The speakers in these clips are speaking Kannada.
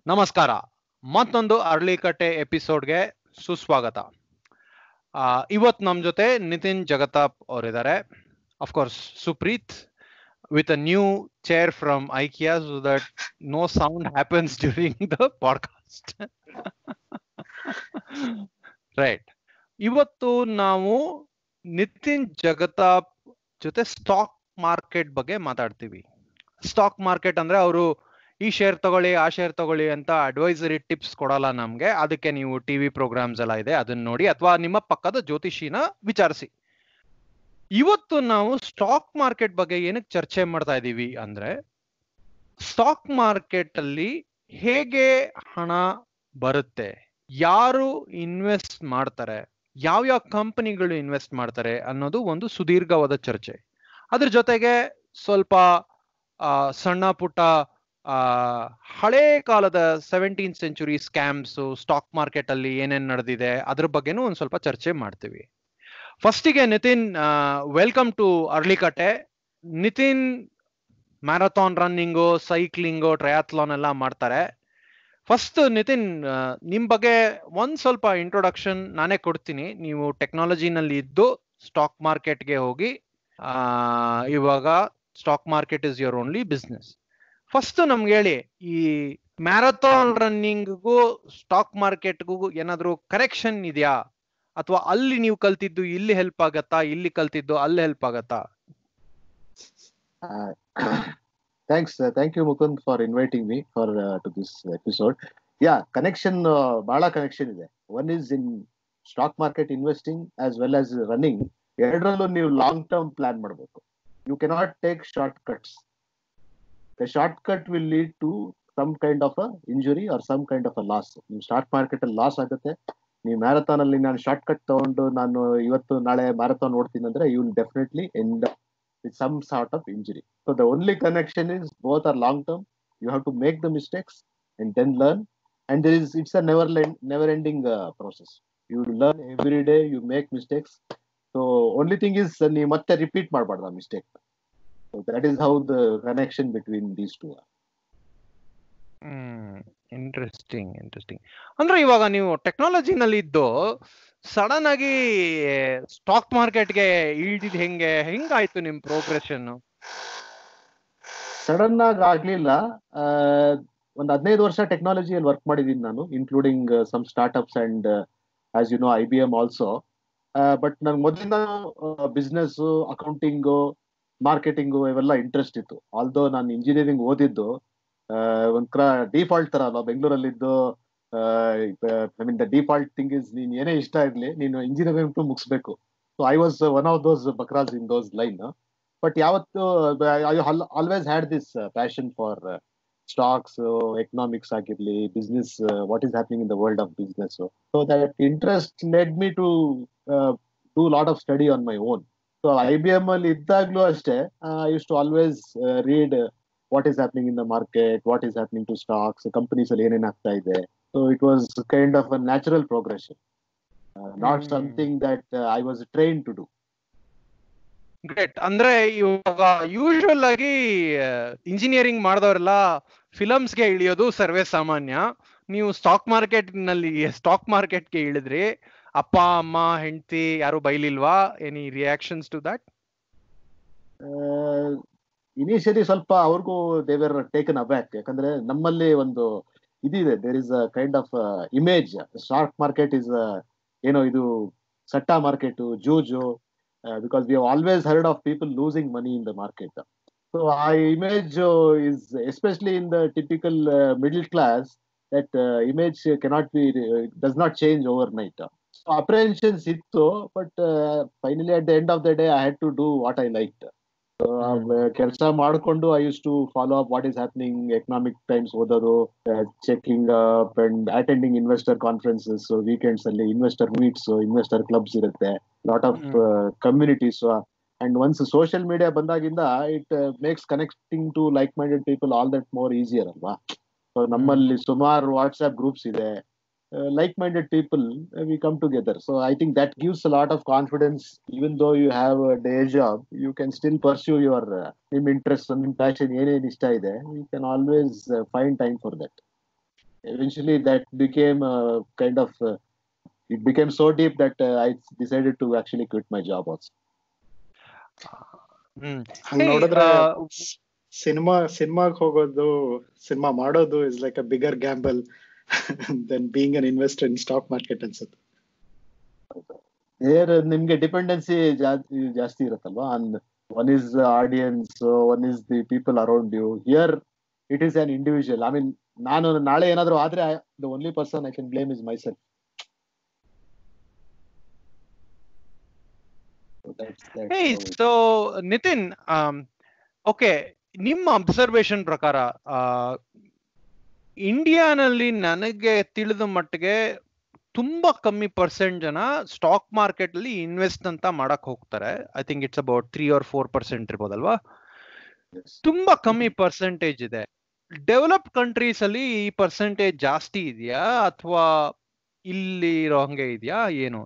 ನಮಸ್ಕಾರ ಮತ್ತೊಂದು ಅರಳಿಕಟ್ಟೆ ಎಪಿಸೋಡ್ಗೆ ಸುಸ್ವಾಗತ ಆ, ಇವತ್ ನಮ್ ಜೊತೆ ನಿತಿನ್ ಜಗತಾಪ್ ಅವರಿದ್ದಾರೆ of course Supreeth with a new chair from IKEA so that no sound happens during the podcast right ಇವತ್ತು ನಾವು ನಿತಿನ್ ಜಗತಾಪ್ ಜೊತೆ ಸ್ಟಾಕ್ ಮಾರ್ಕೆಟ್ ಬಗ್ಗೆ ಮಾತಾಡ್ತೀವಿ ಸ್ಟಾಕ್ ಮಾರ್ಕೆಟ್ ಅಂದ್ರೆ ಅವರು ಈ ಶೇರ್ ತಗೊಳ್ಳಿ ಆ ಶೇರ್ ತಗೊಳ್ಳಿ ಅಂತ ಅಡ್ವೈಸರಿ ಟಿಪ್ಸ್ ಕೊಡಲ್ಲ ನಮ್ಗೆ ಅದಕ್ಕೆ ನೀವು ಟಿವಿ ಪ್ರೋಗ್ರಾಮ್ಸ್ ಎಲ್ಲ ಇದೆ ಅದನ್ನ ನೋಡಿ ಅಥವಾ ನಿಮ್ಮ ಪಕ್ಕದ ಜ್ಯೋತಿಷಿನ ವಿಚಾರಿಸಿ ಇವತ್ತು ನಾವು ಸ್ಟಾಕ್ ಮಾರ್ಕೆಟ್ ಬಗ್ಗೆ ಏನಕ್ಕೆ ಚರ್ಚೆ ಮಾಡ್ತಾ ಇದ್ದೀವಿ ಅಂದ್ರೆ ಸ್ಟಾಕ್ ಮಾರ್ಕೆಟ್ ಅಲ್ಲಿ ಹೇಗೆ ಹಣ ಬರುತ್ತೆ ಯಾರು ಇನ್ವೆಸ್ಟ್ ಮಾಡ್ತಾರೆ ಯಾವ್ಯಾವ ಕಂಪನಿಗಳು ಇನ್ವೆಸ್ಟ್ ಮಾಡ್ತಾರೆ ಅನ್ನೋದು ಒಂದು ಸುದೀರ್ಘವಾದ ಚರ್ಚೆ ಅದ್ರ ಜೊತೆಗೆ ಸ್ವಲ್ಪ ಆ, ಸಣ್ಣ ಪುಟ್ಟ ಆ, ಹಳೇ ಕಾಲದ seventeen century scams stock market ಅಲ್ಲಿ ಏನೇನ್ ನಡೆದಿದೆ ಅದ್ರ ಬಗ್ಗೆನೂ ಒಂದ್ ಸ್ವಲ್ಪ ಚರ್ಚೆ ಮಾಡ್ತೀವಿ ಫಸ್ಟಿಗೆ ನಿತಿನ್ ವೆಲ್ಕಮ್ ಟು ಅರ್ಲಿಕಟ್ಟೆ Nitin marathon running cycling triathlon ಎಲ್ಲ ಮಾಡ್ತಾರೆ ಫಸ್ಟ್ ನಿತಿನ್ ಆ, ನಿಮ್ ಬಗ್ಗೆ ಒಂದ್ ಸ್ವಲ್ಪ ಇಂಟ್ರೊಡಕ್ಷನ್ ನಾನೇ ಕೊಡ್ತೀನಿ ನೀವು ಟೆಕ್ನಾಲಜಿನಲ್ಲಿ ಇದ್ದು ಸ್ಟಾಕ್ ಮಾರ್ಕೆಟ್ಗೆ ಹೋಗಿ ಆ, ಇವಾಗ stock market is your only business first ನಮ್ಗೆ ಹೇಳಿ ಈ ಮ್ಯಾರಥಾನ್ ರನ್ನಿಂಗ್ಗೂ ಸ್ಟಾಕ್ ಮಾರ್ಕೆಟ್ಗೂ ಏನಾದ್ರು ಕರೆಕ್ಷನ್ ಇದೆಯಾ ಅಥವಾ ಅಲ್ಲಿ ನೀವು ಕಲ್ತಿದ್ದು ಇಲ್ಲಿ ಹೆಲ್ಪ್ ಆಗತ್ತಾ ಇಲ್ಲಿ ಕಲ್ತಿದ್ದು ಅಲ್ಲಿ ಹೆಲ್ಪ್ ಆಗತ್ತಾ Uh, thanks, uh, thank you, Mukund, for inviting me for uh, to this episode. Yeah, connection, uh, ಬಹಳ connection ಇದೆ. One is in stock market investing as well as running. ಎರಡರಲ್ಲೂ ನೀವು ಲಾಂಗ್ ಟರ್ಮ್ ಪ್ಲಾನ್ ಮಾಡಬೇಕು you cannot take short cuts the short cut will lead to some kind of a injury or some kind of a loss ನಿಮ್ ಸ್ಟಾಕ್ ಮಾರ್ಕೆಟ್ ಅಲ್ಲಿ ಲಾಸ್ ಆಗುತ್ತೆ ನೀವು ಮ್ಯಾರಥಾನ್ ಅಲ್ಲಿ ನಾನು ಶಾರ್ಟ್ ಕಟ್ ತಗೊಂಡು ನಾನು ಇವತ್ತು ನಾಳೆ ಮ್ಯಾರಥಾನ್ ಓಡ್ತೀನಿ ಅಂದ್ರೆ you will definitely end with some sort of injury. So the only connection is both are long term. You have to make the mistakes and then learn. And there is it's a never never ending uh, process. You learn every day. You make mistakes. So only thing is uh, ನೀವು ಮತ್ತೆ repeat ಮಾಡಬಾರ್ದು ಆ mistake. So that is how the connection between these two are. Hmm interesting interesting ಅಂದ್ರೆ ಇವಾಗ ನೀವು ಟೆಕ್ನಾಲಜಿನಲ್ಲಿ ಇದ್ದು ಸಡನ್ ಆಗಿ ಸ್ಟಾಕ್ ಮಾರ್ಕೆಟ್ಗೆ ಇಳಿದಿದ್ ಹೆಂಗೆ ಹೆಂಗಾಯ್ತು ನಿಮ್ ಪ್ರೋಗ್ರೆಷನ್ ಸಡನ್ ಆಗಿ ಆಗ್ಲಿಲ್ಲ ಒಂದು ಹದಿನೈದು ವರ್ಷ ಟೆಕ್ನಾಲಜಿಯಲ್ಲಿ ವರ್ಕ್ ಮಾಡಿದ್ದೀನಿ ನಾನು including some startups and as you know I B M also but ನನ್ಗೆ ಮೊದಲಿಂದ ಬಿಸ್ನೆಸ್ ಅಕೌಂಟಿಂಗು ಮಾರ್ಕೆಟಿಂಗು ಇವೆಲ್ಲ ಇಂಟ್ರೆಸ್ಟ್ ಇತ್ತು ಆಲ್ದೋ ನಾನು ಇಂಜಿನಿಯರಿಂಗ್ ಓದಿದ್ದು ಆ, ಒಂಥರ ಡಿಫಾಲ್ಟ್ ತರ ಅಲ್ವಾ ಬೆಂಗಳೂರಲ್ಲಿದ್ದು I mean the default thing is ನೀನ್ ಏನೇ ಇಷ್ಟ ಇರ್ಲಿ ನೀನು ಇಂಜಿನಿಯರಿಂಗ್ ಮುಗಿಸ್ಬೇಕು so I was one of those ಬಕ್ರಾಸ್ ಇನ್ ದೋಸ್ ಲೈನ್ ಬಟ್ ಯಾವತ್ತು I always had this passion for stocks economics ಆಗಿರ್ಲಿ business what is happening in the world of business so that interest led me to do lot of study on my own so I B M ಅಲ್ಲಿ ಇದ್ದಾಗ್ಲೂ ಅಷ್ಟೇ I use to always read what is happening in the market what is happening to stocks companies ಅಲ್ಲಿ ಏನೇನ್ ಆಗ್ತಾ ಇದೆ so it was kind of a natural progression not Hmm. Something that I was train to do great ಅಂದ್ರೆ ಇವಾಗ ಯೂಶುವಲ್ ಆಗಿ ಇಂಜಿನಿಯರಿಂಗ್ ಮಾಡಿದವರೆಲ್ಲ ಫಿಲಮ್ಸ್ಗೆ ಇಳಿಯೋದು ಸರ್ವೇ ಸಾಮಾನ್ಯ ನೀವು ಸ್ಟಾಕ್ ಮಾರ್ಕೆಟ್ ನಲ್ಲಿ ಸ್ಟಾಕ್ ಮಾರ್ಕೆಟ್ಗೆ ಇಳಿದ್ರಿ ಅಪ್ಪ ಅಮ್ಮ ಹೆಂಡತಿ ಯಾರು ಬೈಲಿಲ್ವಾ any reactions to that initially ಸ್ವಲ್ಪ ಅವ್ರಿಗೂ ದೇವರ್ ಟೇಕನ್ ಅಬ್ಯಾಕ್ ಯಾಕಂದ್ರೆ ನಮ್ಮಲ್ಲಿ ಒಂದು ಇದಿದೆ there is a kind of image stock market is ಏನೋ ಇದು ಸಟ್ಟಾ ಮಾರ್ಕೆಟ್ ಜೂಜು because we always heard of people losing money in the market so ಆ image is especially in the typical middle class that image cannot be does not change over night apprehensions ಇತ್ತು but finally at the end of the day I had to do what I like ಕೆಲಸ ಮಾಡಿಕೊಂಡು I use to follow up what is happening economic times ಓದೋದು checking up and attending investor conferences weekends ಅಲ್ಲಿ ಇನ್ವೆಸ್ಟರ್ ಮೀಟ್ಸ್ ಇನ್ವೆಸ್ಟರ್ ಕ್ಲಬ್ಸ್ ಇರುತ್ತೆ lot of communities and once social media ಬಂದಾಗಿಂದ it makes connecting to like minded people all that more easier ಅಲ್ವಾ ಸೊ ನಮ್ಮಲ್ಲಿ ಸುಮಾರು ವಾಟ್ಸ್ಆಪ್ ಗ್ರೂಪ್ಸ್ ಇದೆ like minded people we come together so I think that gives lot of confidence even though you have day job you can still pursue your ನಿಮ್ ಇಂಟ್ರೆಸ್ಟ್ ನಿಮ್ ಪ್ಯಾಷನ್ ಏನೇನ್ ಇಷ್ಟ ಇದೆ you can always find time for that eventually that became uh, kind of uh, it became so deep that uh, I decided to actually quit my job also. Hmm ಹಂಗ್ Hey, ನೋಡಿದ್ರೆ ಆ, ಸಿನಿಮಾ ಸಿನಿಮಾಗ್ ಹೋಗೋದು ಸಿನಿಮಾ ಮಾಡೋದು is like a bigger gamble then being an investor in stock market ಅನ್ಸುತ್ತೆ There ನಿಮ್ಗೆ ಡಿಪೆಂಡೆನ್ಸಿ ಜಾಸ್ತಿ ಇರುತ್ತಲ್ವಾ on one is audience one is the people around you here it is an individual I mean ನಾನು ನಾಳೆ ಏನಾದ್ರು ಆದ್ರೆ the only person I can blame is myself Hey, so Nitin okay ನಿಮ್ಮ ಅಬ್ಸರ್ವೇಷನ್ ಪ್ರಕಾರ ಆ, ಇಂಡಿಯಾನಲ್ಲಿ ನನಗೆ ತಿಳಿದ ಮಟ್ಟಿಗೆ ತುಂಬಾ ಕಮ್ಮಿ ಪರ್ಸೆಂಟ್ ಜನ ಸ್ಟಾಕ್ ಮಾರ್ಕೆಟ್ ಅಲ್ಲಿ ಇನ್ವೆಸ್ಟ್ ಅಂತ ಮಾಡಕ್ ಹೋಗ್ತಾರೆ I think it's about three or four percent ಇರ್ಬೋದಲ್ವಾ ತುಂಬಾ ಕಮ್ಮಿ ಪರ್ಸೆಂಟೇಜ್ ಇದೆ ಡೆವಲಪ್ ಕಂಟ್ರೀಸ್ ಅಲ್ಲಿ ಈ ಪರ್ಸೆಂಟೇಜ್ ಜಾಸ್ತಿ ಇದೆಯಾ ಅಥವಾ ಇಲ್ಲಿ ಇರೋ ಹಂಗೆ ಇದೆಯಾ ಏನು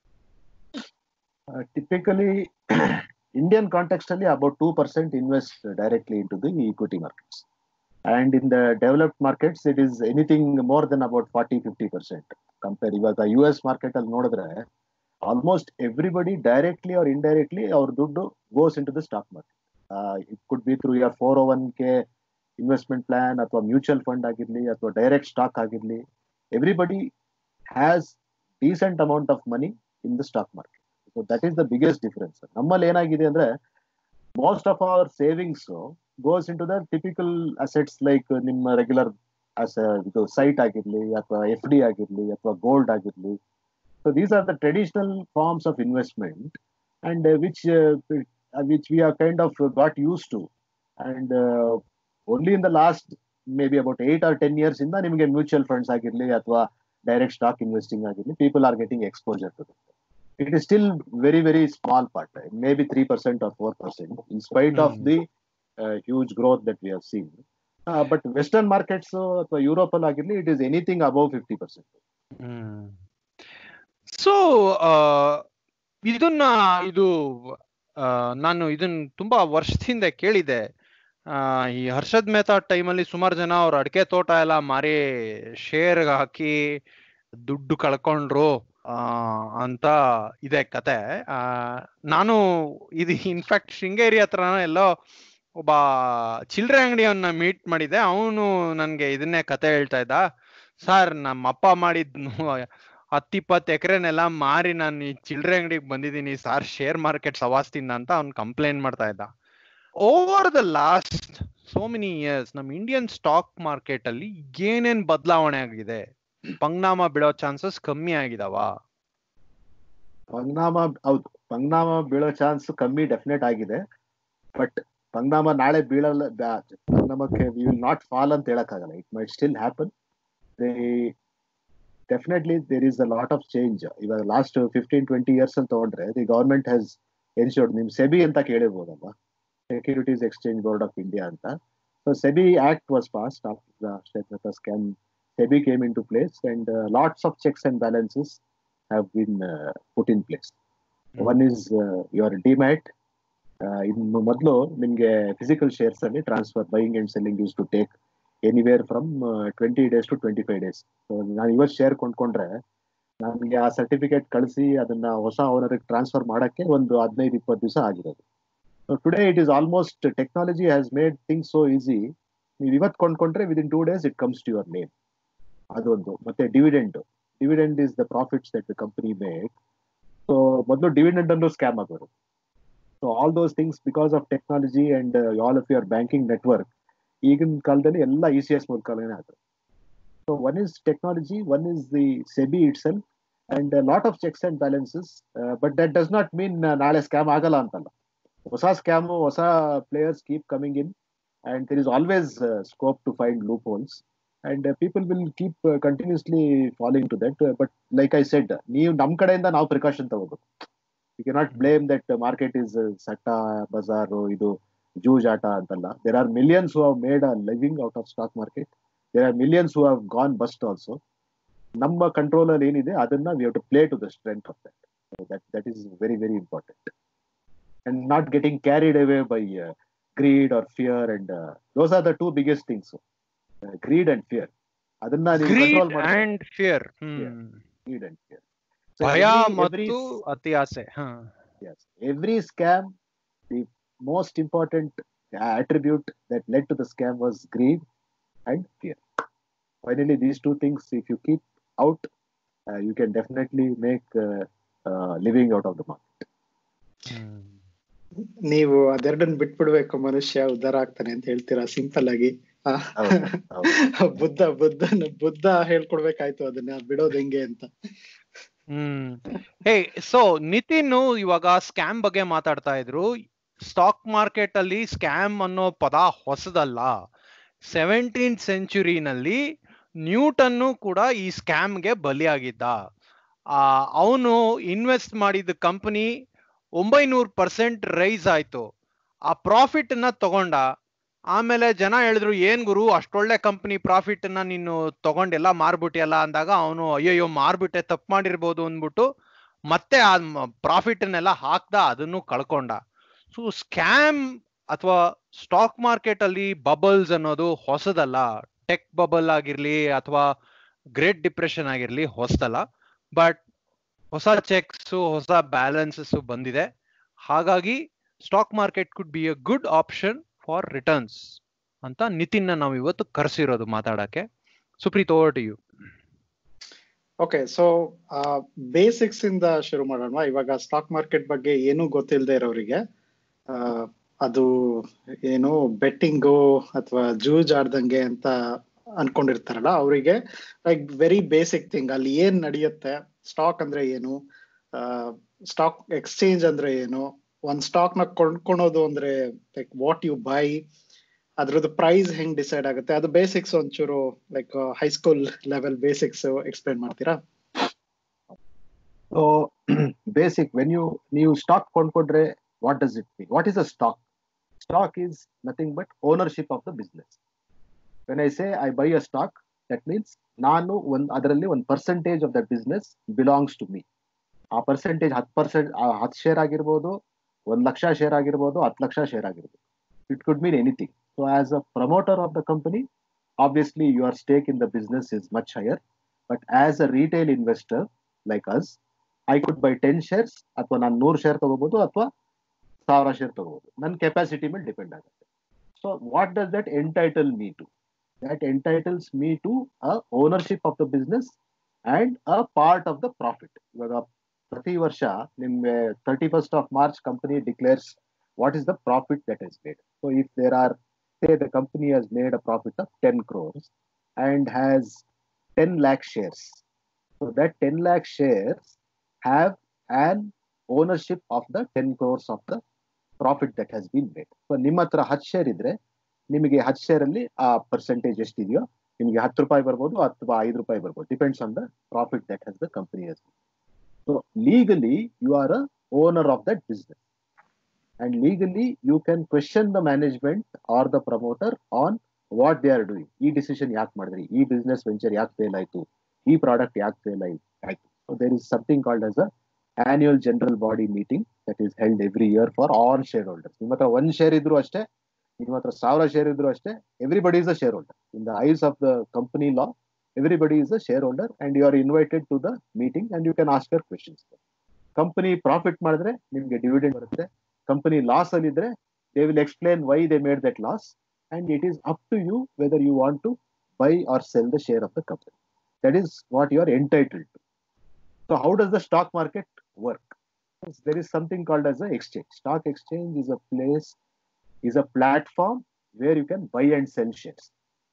Uh, typically indian context ಅಲ್ಲಿ about 2% invest directly into the equity markets and in the developed markets it is anything more than about 40 50% compare ಇವಾಗ ಯು ಎಸ್ ಮಾರ್ಕೆಟ್ ಅಲ್ಲಿ ನೋಡಿದ್ರೆ almost everybody directly or indirectly ಅವ್ರ ದುಡ್ಡು goes in to the stock market it could be through your four O one K investment plan ಅಥವಾ ಮ್ಯೂಚುವಲ್ ಫಂಡ್ ಆಗಿರ್ಲಿ ಅಥವಾ ಡೈರೆಕ್ಟ್ ಸ್ಟಾಕ್ ಆಗಿರ್ಲಿ everybody has decent amount of money in the stock market so that is the biggest difference ನಮ್ಮಲ್ಲಿ ಏನಾಗಿದೆ ಅಂದ್ರೆ most of our savings goes in to the typical assets like ನಿಮ್ಮ ರೆಗ್ಯುಲರ್ ಇದು ಸೈಟ್ ಆಗಿರ್ಲಿ ಅಥವಾ ಎಫ್ ಡಿ ಆಗಿರ್ಲಿ ಅಥವಾ ಗೋಲ್ಡ್ ಆಗಿರ್ಲಿ so these are the traditional forms of investment and which which we are kind of got use to and only in the last may be about eight or ten years ಇಂದ ನಿಮಗೆ ಮ್ಯೂಚುವಲ್ ಫಂಡ್ಸ್ ಆಗಿರ್ಲಿ ಅಥವಾ ಡೈರೆಕ್ಟ್ ಸ್ಟಾಕ್ ಇನ್ವೆಸ್ಟಿಂಗ್ ಆಗಿರ್ಲಿ people are getting exposure to it is still very very small part maybe 3% or 4% in spite of Hmm. the uh, huge growth that we have seen uh, but western markets ಅಥವಾ ಯುರೋಪ್ ಅಲ್ಲಿ ಆಗಿರ್ಲಿ it is anything above fifty percent so ಇದನ್ನ ಇದು ಆ, ನಾನು ಇದನ್ನ ತುಂಬಾ ವರ್ಷದಿಂದ ಕೇಳಿದೆ ಆ, ಈ ಹರ್ಷದ್ ಮೆಹ್ತಾ ಟೈಮಲ್ಲಿ ಸುಮಾರು ಜನ ಅವ್ರ ಅಡಿಕೆ ತೋಟ ಎಲ್ಲ ಮಾರಿ ಶೇರ್ ಹಾಕಿ ದುಡ್ಡು ಕಳ್ಕೊಂಡ್ರು ಆ, ಅಂತ ಇದೆ ಕತೆ ಆ, ನಾನು ಇದು ಇನ್ಫ್ಯಾಕ್ಟ್ ಶೃಂಗೇರಿ ಹತ್ರ ಎಲ್ಲೋ ಒಬ್ಬ ಚಿಲ್ಲರೆ ಅಂಗಡಿಯವನ್ನ ಮೀಟ್ ಮಾಡಿದೆ ಅವನು ನನ್ಗೆ ಇದನ್ನೇ ಕತೆ ಹೇಳ್ತಾ ಇದ್ದ ಸರ್ ನಮ್ಮ ಅಪ್ಪ ಮಾಡಿದ್ನು ಹತ್ತಿಪ್ಪತ್ತು ಎಕರೆನೆಲ್ಲ ಮಾರಿ ನಾನು ಈ ಚಿಲ್ಲರೆ ಅಂಗಡಿಗೆ ಬಂದಿದ್ದೀನಿ ಸಾರ್ ಶೇರ್ ಮಾರ್ಕೆಟ್ ಸವಾಸ್ತಿನ ಅಂತ ಅವ್ನು ಕಂಪ್ಲೇಂಟ್ ಮಾಡ್ತಾ ಇದ್ದ over the last so many years ನಮ್ ಇಂಡಿಯನ್ ಸ್ಟಾಕ್ ಮಾರ್ಕೆಟ್ ಅಲ್ಲಿ ಏನೇನ್ ಬದಲಾವಣೆ ಆಗಿದೆ ಪರಿಣಾಮ ಬೀಳೋ ಚಾನ್ಸಸ್ ಕಮ್ಮಿ ಆಗಿದಾವ ಪರಿಣಾಮ ಹೌದು ಪರಿಣಾಮ ಬೀಳೋ ಚಾನ್ಸ್ ಕಮ್ಮಿ ಡೆಫಿನೆಟ್ ಆಗಿದೆ ಬಟ್ ಪರಿಣಾಮ ನಾಳೆ ಬೀಳಲ್ಲ ಬ್ಯಾ- ಪರಿಣಾಮಕ್ಕೆ ವಿ ವಿಲ್ ನಾಟ್ ಫಾಲ್ ಅಂತ ಹೇಳಕ್ಕಾಗಲ್ಲ it might still happen they definitely there is a lot of change ಇವಾಗ ಲಾಸ್ಟ್ ಫಿಫ್ಟೀನ್ ಟ್ವೆಂಟಿ ಇಯರ್ಸ್ ಅಂತ ತಗೊಂಡ್ರೆ ದಿ ಗವರ್ಮೆಂಟ್ ಹ್ಯಾಸ್ ಎನ್ಶೋರ್ಡ್ ನಿಮ್ ಸೆಬಿ ಅಂತ ಕೇಳಿರ್ಬೋದಲ್ವಾ securities exchange board of India ಅಂತ so SEBI act was passed after scam SEBI came in to place and lots of checks and balances have been put in place one is your demat ಇನ್ನು ಮೊದಲು ನಿಮ್ಗೆ ಫಿಸಿಕಲ್ ಶೇರ್ಸ್ ಅಲ್ಲಿ transfer buying and selling use to take anywhere from twenty days to twenty five days ನಾನು ಇವತ್ತು ಶೇರ್ ಕೊಂಡ್ಕೊಂಡ್ರೆ ನನಗೆ ಆ ಸರ್ಟಿಫಿಕೇಟ್ ಕಳಿಸಿ ಅದನ್ನ ಹೊಸ ಓನರಿಗೆ ಟ್ರಾನ್ಸ್ಫರ್ ಮಾಡಕ್ಕೆ ಒಂದು ಹದಿನೈದು ಇಪ್ಪತ್ತು ದಿವಸ ಆಗಿರೋದು today it is almost technology has made things so easy ನೀವು ಇವತ್ತು ಕೊಂಡ್ಕೊಂಡ್ರೆ within two days it comes to your name ಅದೊಂದು ಮತ್ತೆ dividend dividend is the profits that the company make so ಮೊದಲು ಡಿವಿಡೆಂಡ್ ಅನ್ನು ಸ್ಕ್ಯಾಮ್ ಆಗೋರು so all those things because of technology and all of your banking network ಈಗಿನ ಕಾಲದಲ್ಲಿ ಎಲ್ಲ ಇ ಸಿ ಎಸ್ ಮೂಲಕನೇ ಆಗುತ್ತೆ so one is technology one is the SEBI it sell and lot of checks and balances but that does not mean ನಾಳೆ ಸ್ಕ್ಯಾಮ್ ಆಗಲ್ಲ ಅಂತಲ್ಲ ಹೊಸ ಸ್ಕ್ಯಾಮು ಹೊಸ players keep coming in and there is always scope to find loopholes and people will keep continuously following to that but like I said ನೀವು ನಮ್ಮ ಕಡೆಯಿಂದ ನಾವು ಪ್ರಿಕಾಷನ್ ತಗೋಬೇಕು you cannot blame that market is ಸಟ್ಟ ಬಜಾರು ಇದು ಜೂಜ್ ಆಟ ಅಂತಲ್ಲ there are millions who have made a living out of stock market there are millions who have gone bust also ನಮ್ಮ ಕಂಟ್ರೋಲ್ ಅಲ್ಲಿ ಏನಿದೆ ಅದನ್ನ we have to play to the strength of that that that is very very important and not getting carried away by greed or fear and those are the two biggest things greed and fear ಅದನ್ನ ನೀವು ಗ್ರೀಡ್ ಕಂಟ್ರೋಲ್ ಮಾಡಿ and fear Yeah. Hmm greed and fear. So ಭಯ every- every ಮತ್ತು ಅತಿ ಆಸೆ ಹ Yes. Every scam, the most important uh, attribute that led to the scam was greed and fear. Finally, these two things, if you keep out, uh, you can definitely make uh, uh, living out of the market. ಹ್ಮ್. ನೀವು ಅದೆರಡನ್ನ ಬಿಟ್ಬಿಡ್ಬೇಕು ಮನುಷ್ಯ ಉದ್ಧಾರ ಆಗ್ತಾನೆ ಅಂತ ಹೇಳ್ತೀರಾ ಸಿಂಪಲ್ ಆಗಿ ಆ, ಹೌದು, ಹೌದು. ಬುದ್ಧ ಬುದ್ಧನ ಬುದ್ಧ ಹೇಳ್ಕೊಡ್ಬೇಕಾಯ್ತು ಅದನ್ನ ಬಿಡೋದ್ ಹೆಂಗೆ ಅಂತ ಹ್ಮ್ ಹೇ ಸೊ ನಿತಿನ್ ಇವಾಗ ಸ್ಕ್ಯಾಮ್ ಬಗ್ಗೆ ಮಾತಾಡ್ತಾ ಇದ್ರು ಸ್ಟಾಕ್ ಮಾರ್ಕೆಟ್ ಅಲ್ಲಿ ಸ್ಕ್ಯಾಮ್ ಅನ್ನೋ ಪದ ಹೊಸದಲ್ಲ ಸೆವೆಂಟೀನ್ ಸೆಂಚುರಿನಲ್ಲಿ ನ್ಯೂಟನ್ನು ಕೂಡ ಈ ಸ್ಕ್ಯಾಮ್ಗೆ ಬಲಿಯಾಗಿದ್ದ ಆ ಅವನು ಇನ್ವೆಸ್ಟ್ ಮಾಡಿದ ಕಂಪನಿ ಒಂಬೈನೂರು ಪರ್ಸೆಂಟ್ ರೈಸ್ ಆಯ್ತು ಆ ಪ್ರಾಫಿಟ್ ನ ತಗೊಂಡ ಆಮೇಲೆ ಜನ ಹೇಳಿದ್ರು ಏನ್ ಗುರು ಅಷ್ಟೊಳ್ಳೆ ಕಂಪನಿ ಪ್ರಾಫಿಟ್ ನ ನೀನು ತಗೊಂಡೆಲ್ಲ ಮಾರ್ಬಿಟ್ಟಿಯಲ್ಲ ಅಂದಾಗ ಅವನು ಅಯ್ಯಯ್ಯೋ ಮಾರ್ಬಿಟ್ಟೆ ತಪ್ಪು ಮಾಡಿರ್ಬೋದು ಅಂದ್ಬಿಟ್ಟು ಮತ್ತೆ ಆ ಪ್ರಾಫಿಟ್ ನೆಲ್ಲ ಹಾಕ್ದ ಅದನ್ನು ಕಳ್ಕೊಂಡ ಸೊ ಸ್ಕ್ಯಾಮ್ ಅಥವಾ ಸ್ಟಾಕ್ ಮಾರ್ಕೆಟ್ ಅಲ್ಲಿ ಬಬಲ್ಸ್ ಅನ್ನೋದು ಹೊಸದಲ್ಲ ಟೆಕ್ ಬಬಲ್ ಆಗಿರ್ಲಿ ಅಥವಾ ಗ್ರೇಟ್ ಡಿಪ್ರೆಷನ್ ಆಗಿರ್ಲಿ ಹೊಸದಲ್ಲ ಬಟ್ ಹೊಸ ಚೆಕ್ಸ್ ಹೊಸ ಬ್ಯಾಲೆನ್ಸಸ್ ಬಂದಿದೆ ಹಾಗಾಗಿ stock market could be a good option for returns ಅಂತ ನಿತಿನ್ ನಾವು ಇವತ್ತು ಕರೆಸಿರೋದು ಮಾತಾಡಕ್ಕೆ Supreeth over to you okay so basics ಇಂದ ಶುರು ಮಾಡೋಣ ಇವಾಗ ಸ್ಟಾಕ್ ಮಾರ್ಕೆಟ್ ಬಗ್ಗೆ ಏನೂ ಗೊತ್ತಿಲ್ಲದೆ ಇರೋರಿಗೆ ಆ, ಅದು ಏನು ಬೆಟ್ಟಿಂಗು ಅಥವಾ ಜೂಜ್ ಆಡ್ದಂಗೆ ಅಂತ ಅನ್ಕೊಂಡಿರ್ತಾರಲ್ಲ ಅವರಿಗೆ ಲೈಕ್ ವೆರಿ ಬೇಸಿಕ್ ಥಿಂಗ್ ಅಲ್ಲಿ ಏನ್ ನಡೆಯುತ್ತೆ ಸ್ಟಾಕ್ ಅಂದ್ರೆ ಏನು ಸ್ಟಾಕ್ ಎಕ್ಸ್ಚೇಂಜ್ ಅಂದ್ರೆ ಏನು ಒಂದ್ ಸ್ಟಾಕ್ ನ ಕೊಂಡ್ಕೊಳೋದು ಅಂದ್ರೆ ಲೈಕ್ ವಾಟ್ ಯು ಬೈ ಅದ್ರದ್ದು ಪ್ರೈಸ್ ಹೆಂಗ್ ಡಿಸೈಡ್ ಆಗುತ್ತೆ ಅದು ಬೇಸಿಕ್ಸ್ ಒಂಚೂರು like high school level basics explain ಮಾಡ್ತೀರಾ So, basic, when you, you stock ಕೊಂಡ್ಕೊಂಡ್ರೆ what does it mean? What is a stock? Stock is nothing but ownership of the business. When I say I buy a stock, that means ನಾನು ಒಂದ್ ಅದರಲ್ಲಿ ಒಂದು percentage of that business belongs to me ಆ ಪರ್ಸೆಂಟೇಜ್ ಹತ್ತು ಪರ್ಸೆಂಟ್ ಹತ್ತು ಶೇರ್ ಆಗಿರ್ಬೋದು ಒಂದ್ ಲಕ್ಷ ಶೇರ್ ಆಗಿರ್ಬೋದು ಹತ್ತು ಲಕ್ಷ ಶೇರ್ ಆಗಿರ್ಬೋದು it could mean anything so as a promoter of the company obviously your stake in the business is much higher but as a retail investor like us I could buy ten shares ಅಥವಾ ನಾನು ನೂರು ಶೇರ್ ತಗೋಬಹುದು ಅಥವಾ ಸಾವಿರ ಶೇರ್ ತಗೋಬಹುದು ನನ್ನ ಕೆಪಾಸಿಟಿ ಮೇಲೆ ಡಿಪೆಂಡ್ ಆಗುತ್ತೆ so what does that entitle me to that entitles me to a ownership of the business and a part of the profit ಇವಾಗ ಪ್ರತಿ ವರ್ಷ ನಿಮ್ಗೆ thirty first of March company declares what is the profit that is made so if there are say the company has made a profit of 10 crores and has 10 lakh shares. So that 10 lakh shares have an ownership of the 10 crores of the profit that has been made. So ನಿಮ್ಮ ಹತ್ರ ಹತ್ತು ಶೇರ್ ಇದ್ರೆ ನಿಮಗೆ ಹತ್ತು ಶೇರ್ ಅಲ್ಲಿ ಆ ಪರ್ಸೆಂಟೇಜ್ ಎಷ್ಟಿದೆಯೋ ನಿಮಗೆ ಹತ್ತು ರೂಪಾಯಿ ಬರ್ಬೋದು ಅಥವಾ ಐದು ರೂಪಾಯಿ ಬರ್ಬೋದು depends on the profit that has the company has so legally you are a owner of that business and legally you can question the management or the promoter on what they are doing ಈ ಡಿಸಿಷನ್ ಯಾಕೆ ಮಾಡಿದ್ರಿ ಈ ಬಿಸ್ನೆಸ್ ವೆಂಚರ್ ಯಾಕೆ ಫೇಲ್ ಆಯ್ತು ಈ ಪ್ರಾಡಕ್ಟ್ ಯಾಕೆ ಫೇಲ್ ಆಯ್ತು so there is something called as a annual general body meeting that is held every year for all shareholders ನಿಮ್ಮ ಹತ್ರ ಒಂದ್ ಶೇರ್ ಇದ್ರು ಅಷ್ಟೇ ನಿಮ್ಮ ಹತ್ರ ಸಾವಿರ ಶೇರ್ ಇದ್ರು ಅಷ್ಟೇ everybody is a shareholder in the eyes of the company law everybody is a shareholder and you are invited to the meeting and you can ask your questions company profit ಮಾಡಿದ್ರೆ ನಿಮ್ಗೆ ಡಿವಿಡೆಂಡ್ ಬರುತ್ತೆ ಕಂಪನಿ ಲಾಸ್ ಅಲ್ಲಿ ಇದ್ರೆ they will explain why they made that loss and it is up to you whether you want to buy or sell the share of the company that is what you are entitled to so how does the stock market work there is something called as an exchange stock exchange is a place is a platform where you can buy and sell shares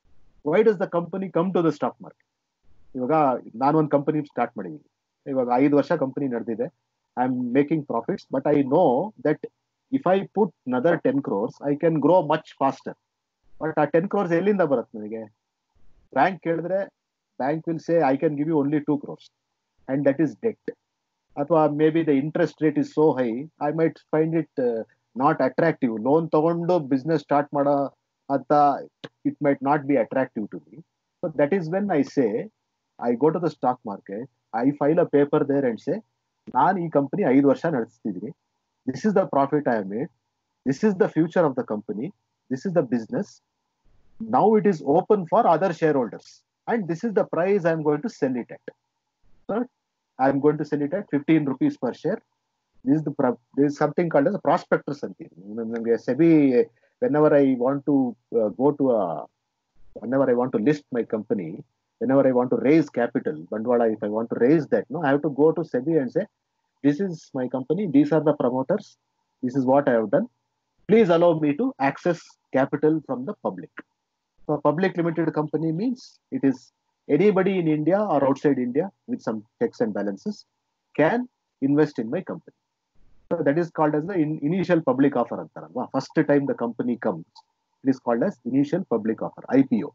why does the company come to the stock market ಇವಾಗ ನಾನು ಒಂದು ಕಂಪನಿ ಸ್ಟಾರ್ಟ್ ಮಾಡಿದ್ದೀನಿ ಇವಾಗ ಐದು ವರ್ಷ ಕಂಪನಿ ನಡೆದಿದೆ I am making profits but I know that if I put another ten crores I can grow much faster but ಆ ಟೆನ್ ಕ್ರೋರ್ಸ್ ಎಲ್ಲಿಂದ ಬರುತ್ತೆ ನನಗೆ ಬ್ಯಾಂಕ್ ಕೇಳಿದ್ರೆ bank will say I can give you only two crores and that is debt ಅಥವಾ maybe the interest rate is so high I might find it not attractive loan ತಗೊಂಡು ಬಿಸ್ನೆಸ್ ಸ್ಟಾರ್ಟ್ ಮಾಡೋ ಅಂತ it might not be attractive to me so that is when I say I go to the stock market I file a paper there and say ನಾನು ಈ ಕಂಪನಿ ಐದು ವರ್ಷ ನಡೆಸ್ತಿದ್ದೀನಿ this is the profit I made this is the future of the company this is the business now it is open for other shareholders and this is the price I'm going to sell it at. So I'm going to sell it at 15 rupees per share. This is the pro- there is something called as a prospectus ಅಂತೀವಿ ನಮಗೆ SEBI whenever I want to uh, go to a whenever I want to list my company, whenever I want to raise capital, Bandwala, if I want to raise that, no, I have to go to SEBI and say, this is my company, these are the promoters, this is what I have done. Please allow me to access capital from the public. So public limited company means it is anybody in India or outside India with some checks and balances can invest in my company. So that is called as the in- initial public offer. ಅಂತಾರಲ್ವಾ? First time the company comes, it is called as initial public offer, IPO.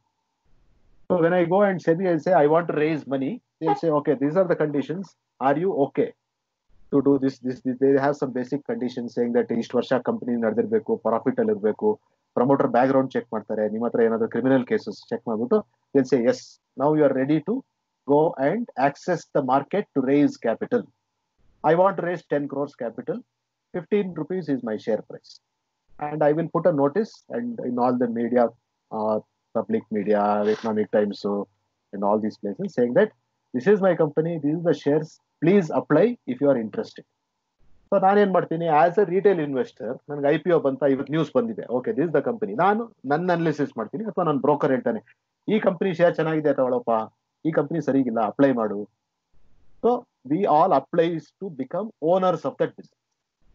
So when I go and SEBI and say, I want to raise money, they'll say, okay, these are the conditions. Are you okay to do this? This, this they have some basic conditions saying that ಇಷ್ಟು ವರ್ಷ ಕಂಪನಿ ನಡೆದಿರ್ಬೇಕು ಪ್ರಾಫಿಟ್ ಅಲ್ಲಿ ಇರಬೇಕು ಪ್ರಮೋಟರ್ ಬ್ಯಾಕ್ ಗ್ರೌಂಡ್ ಚೆಕ್ ಮಾಡ್ತಾರೆ ನಿಮ್ಮ ಹತ್ರ ಏನಾದ್ರು ಕ್ರಿಮಿನಲ್ ಕೇಸಸ್ ಚೆಕ್ ಮಾಡ್ಬಿಟ್ಟು they'll say, yes, now you are ready to go and access the market to raise capital. I want to raise 10 crores capital. 15 rupees is my share price. And I will put a notice and in all the media, uh, public media, Economic Times, so in all these places, saying that this is my company, these are the shares, please apply if you are interested. So ನಾನೇನ್ ಮಾಡ್ತೀನಿ ಆಸ್ ಅ ರಿಟೇಲ್ ಇನ್ವೆಸ್ಟರ್ ನನಗೆ ಐ ಪಿ ಒ ಬಂತ ಇವತ್ತು ನ್ಯೂಸ್ ಬಂದಿದೆ ಓಕೆ ದಿಸ್ ದ ಕಂಪನಿ ನಾನು ನನ್ನ ಅನಾಲಿಸಿಸ್ ಮಾಡ್ತೀನಿ ಅಥವಾ ನನ್ನ ಬ್ರೋಕರ್ ಹೇಳ್ತಾನೆ ಈ ಕಂಪನಿ ಶೇರ್ ಚೆನ್ನಾಗಿದೆ ತಗೊಳಪ್ಪ ಈ ಕಂಪನಿ ಸರಿಗಿಲ್ಲ ಅಪ್ಲೈ ಮಾಡು so we all applies to become owners of that business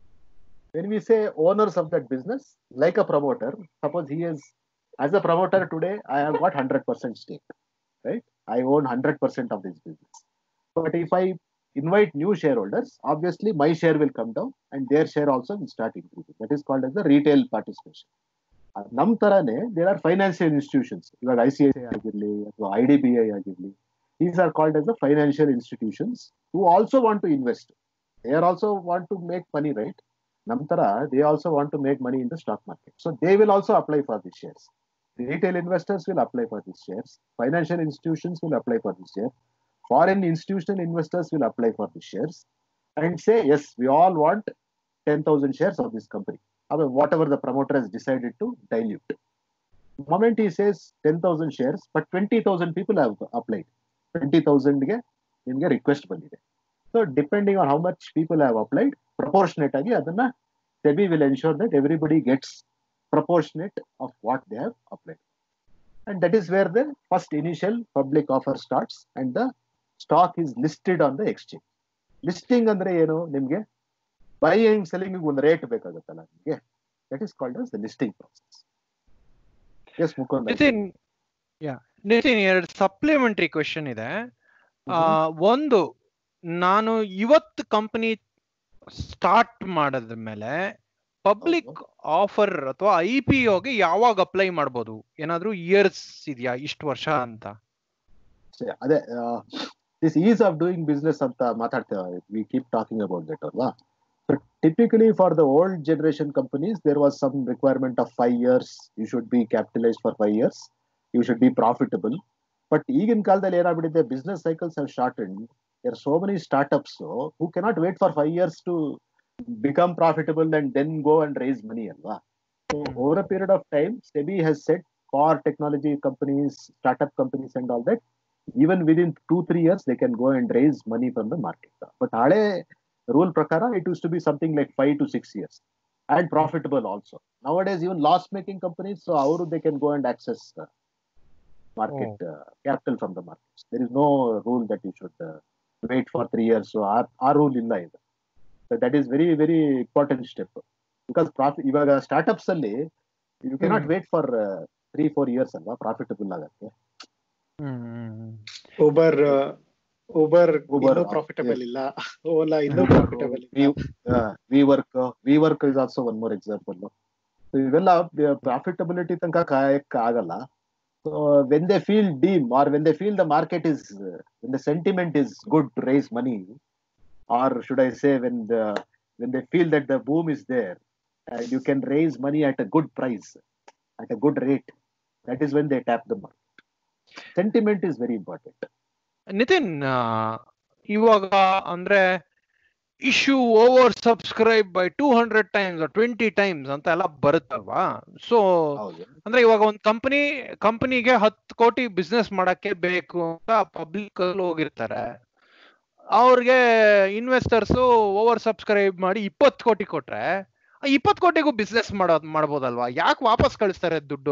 when we say owners of that business like a promoter suppose he is as a promoter today I have got hundred percent stake right I own hundred percent of this business but if I invite new shareholders, obviously my share will come down and their share also will start increasing. That is called as the retail participation. Uh ನಮ್ ತರಾನೇ ದೇರ್ ಆರ್ ಫೈನಾನ್ಷಿಯಲ್ ಇನ್ಸ್ಟಿಟ್ಯೂಷನ್ಸ್ ಇವಾಗ ಐ ಸಿ ಐ ಸಿ ಆಗಿರ್ಲಿ ಅಥವಾ ಐ ಡಿ ಬಿ ಐ ಆಗಿರ್ಲಿ these are called as the financial institutions who also want to invest they are also want to make money right ನಮ್ ತರ they also want to make money in the stock market so they will also apply for this shares retail investors will apply for this shares financial institutions will apply for this share foreign institutional investors will apply for the shares and say, yes, we all want 10,000 shares of this company. However, whatever the promoter has decided to dilute. The moment he says 10,000 shares, but 20,000 people have applied. 20,000 ಗೆ ನಿಮಗೆ ರಿಕ್ವೆಸ್ಟ್ ಬಂದಿದೆ so depending on how much people have applied proportionate ಆಗಿ ಅದನ್ನ SEBI will ensure that everybody gets proportionate of what they have applied and that is where the first initial public offer starts and the stock is listed on the exchange listing ಅಂದ್ರೆ ಏನು ನಿಮ್ಗೆ ಬೈಯಿಂಗ್ ಸೆಲ್ಲಿಂಗ್ ಒಂದು ರೇಟ್ ಬೇಕಾಗುತ್ತಲ್ಲ ನಿಮಗೆ that is called as the listing process yes ಮುಖಂಡ್ ನಿತಿನ್ ಯಾ ನಿತಿನ್ ಎರಡು ಸಪ್ಲಿಮೆಂಟರಿ ಕ್ವೆಶನ್ ಇದೆ ಆ, ಒಂದು ನಾನು ಇವತ್ತು ಕಂಪನಿ ಸ್ಟಾರ್ಟ್ ಮಾಡಿದ ಮೇಲೆ ಪಬ್ಲಿಕ್ ಆಫರ್ ಅಥವಾ ಐ ಪಿ ಗೆ ಯಾವಾಗ ಅಪ್ಲೈ ಮಾಡ್ಬೋದು ಏನಾದ್ರೂ ಇಯರ್ಸ್ ಇದೆಯಾ ಇಷ್ಟು ವರ್ಷ ಅಂತ ಅದೇ this is of doing business ಅಂತ ಮಾತಾಡ್ತೇವೆ we keep talking about that ಅಲ್ವಾ so typically for the old generation companies there was some requirement of five years you should be capitalise for five years you should be profitable but ಈಗಿನ ಕಾಲದಲ್ಲಿ ಏನಾಗ್ಬಿಟ್ಟಿದೆ business cycles have shorted there so many startups who cannot wait for five years to become profitable and then go and raise money ಅಲ್ವಾ so over a period of time SEBI has set for technology companies startup companies and all that even within two three years they can go and raise money from the market but hale rule prakara it used to be something like five to six years and profitable also nowadays even loss making companies so how they can go and access uh, market uh, capital from the markets there is no rule that you should uh, wait for three years so our, our rule illa ಇದು so that is very very important step because profit ಇವಾಗ ಸ್ಟಾರ್ಟ್ಅಪ್ಸ್ ಅಲ್ಲಿ you cannot hmm. Wait for three four years ಅಲ್ವಾ ಪ್ರಾಫಿಟಬಲ್ ಆಗಕ್ಕೆ ಉಬರ್ ಉಬರ್ Uber, ಇನ್ನೂ uh, ಪ್ರಾಫಿಟಬಲ್ ಇಲ್ಲ ಓಲಾ ಇನ್ನೂ ಹ್ಮ್. ಪ್ರಾಫಿಟಬಲ್ ಇಲ್ಲ WeWork WeWork is also one more example ಇವೆಲ್ಲ ಪ್ರಾಫಿಟಬಿಲಿಟಿ ತನಕ ಕಾಯಕ್ ಆಗಲ್ಲ so when they feel deem or when they feel the market is when the sentiment is good to raise money or should I say when the when they feel that the boom is there you can raise money at a good price at a good rate that is when they tap the market sentiment is very important Nitin ಆ, ಇವಾಗ ಅಂದ್ರೆ issue over subscribe by two hundred times twenty times ಅಂತ ಎಲ್ಲ ಬರುತ್ತಲ್ವಾ ಸೊ ಹೌದು ಅಂದ್ರೆ ಇವಾಗ ಒಂದು ಕಂಪನಿ ಕಂಪನಿಗೆ ಹತ್ತು ಕೋಟಿ ಬಿಸ್ನೆಸ್ ಮಾಡಕ್ಕೆ ಬೇಕು ಅಂತ ಪಬ್ಲಿಕ್ ಅಲ್ಲಿ ಹೋಗಿರ್ತಾರೆ ಅವ್ರಿಗೆ ಇನ್ವೆಸ್ಟರ್ಸ್ ಓವರ್ ಸಬ್ಸ್ಕ್ರೈಬ್ ಮಾಡಿ ಇಪ್ಪತ್ತು ಕೋಟಿ ಕೊಟ್ರೆ ಇಪ್ಪತ್ತು ಕೋಟಿಗೂ ಬಿಸ್ನೆಸ್ ಮಾಡೋದ್ ಮಾಡ್ಬೋದಲ್ವಾ ಯಾಕೆ ವಾಪಸ್ ಕಳಿಸ್ತಾರೆ ದುಡ್ಡು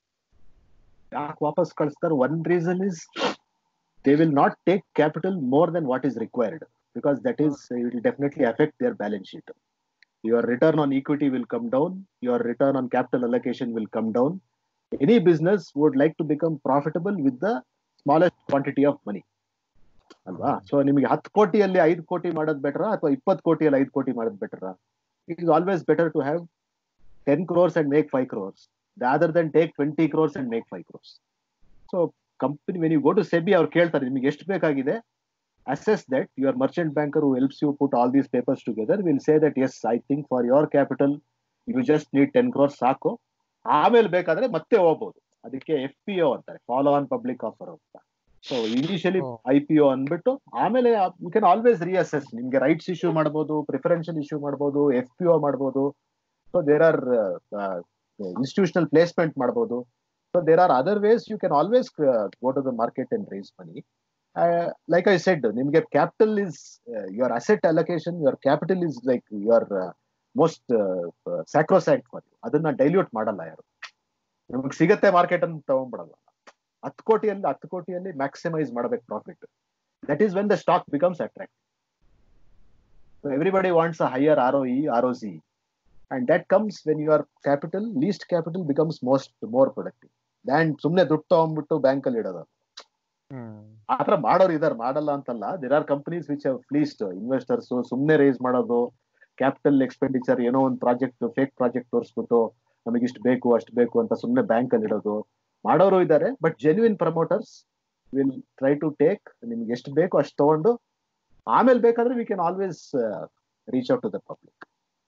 ಯಾಕೆ ವಾಪಸ್ ಕಳಿಸ್ತಾರೆ one reason is they will not take capital more than what is required because that is it will definitely affect their balance sheet your return on equity will come down your return on capital allocation will come down any business would like to become profitable with the smallest quantity of money ಅಲ್ವಾ ಸೊ ನಿಮಗೆ ಹತ್ತು ಕೋಟಿಯಲ್ಲಿ ಐದು ಕೋಟಿ ಮಾಡೋದು ಬೆಟರಾ ಅಥವಾ ಇಪ್ಪತ್ತು ಕೋಟಿಯಲ್ಲಿ ಐದು ಕೋಟಿ ಮಾಡೋದು ಬೆಟರಾ it is always better to have ten crores and make five crores rather than take twenty crores and make five crores so company when you go to SEBI ಅವ್ರು ಕೇಳ್ತಾರೆ ನಿಮಗೆ ಎಷ್ಟು ಬೇಕಾಗಿದೆ assess that your merchant banker who helps you put all these papers together will say that as I think for your capital you just need ten crores ಸಾಕು ಆಮೇಲೆ ಬೇಕಾದ್ರೆ ಮತ್ತೆ ಹೋಗ್ಬೋದು ಅದಕ್ಕೆ ಎಫ್ ಪಿ ಒ ಅಂತಾರೆ ಫಾಲೋ ಆನ್ ಪಬ್ಲಿಕ್ ಆಫರ್ ಅಂತ so initially Oh. I P O ಅಂದ್ಬಿಟ್ಟು ಆಮೇಲೆ ಯು ಕ್ಯಾನ್ ಆಲ್ವೇಸ್ ರಿಅಸೆಸ್ ನಿಮ್ಗೆ ರೈಟ್ಸ್ ಇಶ್ಯೂ ಮಾಡ್ಬೋದು ಪ್ರಿಫರೆನ್ಷಿಯಲ್ ಇಶ್ಯೂ ಮಾಡ್ಬೋದು ಎಫ್ ಪಿ ಒ ಮಾಡ್ಬೋದು so there are institutional placement ಮಾಡ್ಬೋದು so there are other ways you can always go to the market and raise money like I said ನಿಮ್ಗೆ capital is your asset allocation your capital is like your most sacrosanct for you ಅದನ್ನ ಡೈಲ್ಯೂಟ್ ಮಾಡಲ್ಲ ಯಾರು ನಿಮ್ಗೆ ಸಿಗತ್ತೆ ಮಾರ್ಕೆಟ್ ಅಂತ ತಗೊಂಡ್ಬಿಡಲ್ಲ ಹತ್ತು ಕೋಟಿಯಲ್ಲಿ ಹತ್ತು ಕೋಟಿಯಲ್ಲಿ ಮ್ಯಾಕ್ಸಿಮೈಸ್ ಮಾಡಬೇಕು profit that is when the stock becomes attract everybody wants a higher R O E R O C and that comes when your capital least capital becomes most more productive than ಸುಮ್ನೆ ದುಡ್ಡು ತಗೊಂಡ್ಬಿಟ್ಟು ಬ್ಯಾಂಕ್ ಅಲ್ಲಿ ಇಡೋದು ಆತರ ಮಾಡೋರು ಇದಾರೆ ಮಾಡಲ್ಲ ಅಂತಲ್ಲ there are companies which have fleeced investors ಸುಮ್ನೆ ರೇಸ್ ಮಾಡೋದು ಕ್ಯಾಪಿಟಲ್ ಎಕ್ಸ್ಪೆಂಡಿಚರ್ ಏನೋ ಒಂದು ಪ್ರಾಜೆಕ್ಟ್ ಫೇಕ್ ಪ್ರಾಜೆಕ್ಟ್ ತೋರಿಸ್ಬಿಟ್ಟು ನಮಗೆ ಇಷ್ಟು ಬೇಕು ಅಷ್ಟು ಬೇಕು ಅಂತ ಸುಮ್ನೆ ಬ್ಯಾಂಕ್ ಅಲ್ಲಿ ಇಡೋದು ಮಾಡೋರು ಇದ್ದಾರೆ but genuine promoters will try to take ನಿಮ್ಗೆ ಎಷ್ಟು ಬೇಕು ಅಷ್ಟು ತಗೊಂಡು ಆಮೇಲೆ ಬೇಕಾದ್ರೆ we can always reach out to the public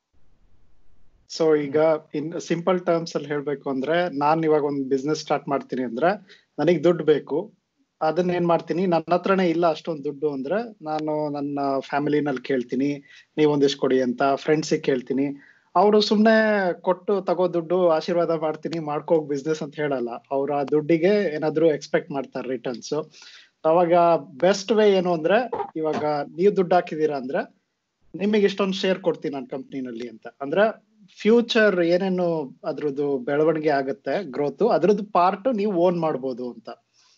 so ಈಗ ಇನ್ ಸಿಂಪಲ್ ಟರ್ಮ್ಸ್ ಅಲ್ಲಿ ಹೇಳ್ಬೇಕು ಅಂದ್ರೆ ನಾನ್ ಇವಾಗ ಒಂದು ಬಿಸ್ನೆಸ್ ಸ್ಟಾರ್ಟ್ ಮಾಡ್ತೀನಿ ಅಂದ್ರೆ ನನಗೆ ದುಡ್ಡು ಬೇಕು ಅದನ್ನ ಏನ್ ಮಾಡ್ತೀನಿ ನನ್ನ ಹತ್ರನೇ ಇಲ್ಲ ಅಷ್ಟೊಂದು ದುಡ್ಡು ಅಂದ್ರೆ ನಾನು ನನ್ನ ಫ್ಯಾಮಿಲಿನಲ್ಲಿ ಕೇಳ್ತೀನಿ ನೀವ್ ಒಂದಿಷ್ಟು ಕೊಡಿ ಅಂತ ಫ್ರೆಂಡ್ಸಿಗೆ ಕೇಳ್ತೀನಿ ಅವರು ಸುಮ್ನೆ ಕೊಟ್ಟು ತಗೋ ದುಡ್ಡು ಆಶೀರ್ವಾದ ಮಾಡ್ತೀನಿ ಮಾಡ್ಕೋಗ್ ಬಿಸ್ನೆಸ್ ಅಂತ ಹೇಳಲ್ಲ ಅವ್ರ ಆ ದುಡ್ಡಿಗೆ ಏನಾದ್ರು ಎಕ್ಸ್ಪೆಕ್ಟ್ ಮಾಡ್ತಾರೆ ರಿಟರ್ನ್ಸ್ ಅವಾಗ ಬೆಸ್ಟ್ ವೇ ಏನು ಅಂದ್ರೆ ಇವಾಗ ನೀವು ದುಡ್ಡು ಹಾಕಿದೀರಾ ಅಂದ್ರೆ ನಿಮಗೆ ಇಷ್ಟೊಂದು ಶೇರ್ ಕೊಡ್ತೀನಿ ನನ್ನ ಕಂಪ್ನಿನಲ್ಲಿ ಅಂತ ಅಂದ್ರೆ ಫ್ಯೂಚರ್ ಏನೇನು ಅದ್ರದ್ದು ಬೆಳವಣಿಗೆ ಆಗುತ್ತೆ ಗ್ರೋತ್ ಅದ್ರದ್ದು ಪಾರ್ಟ್ ನೀವು ಓನ್ ಮಾಡ್ಬೋದು ಅಂತ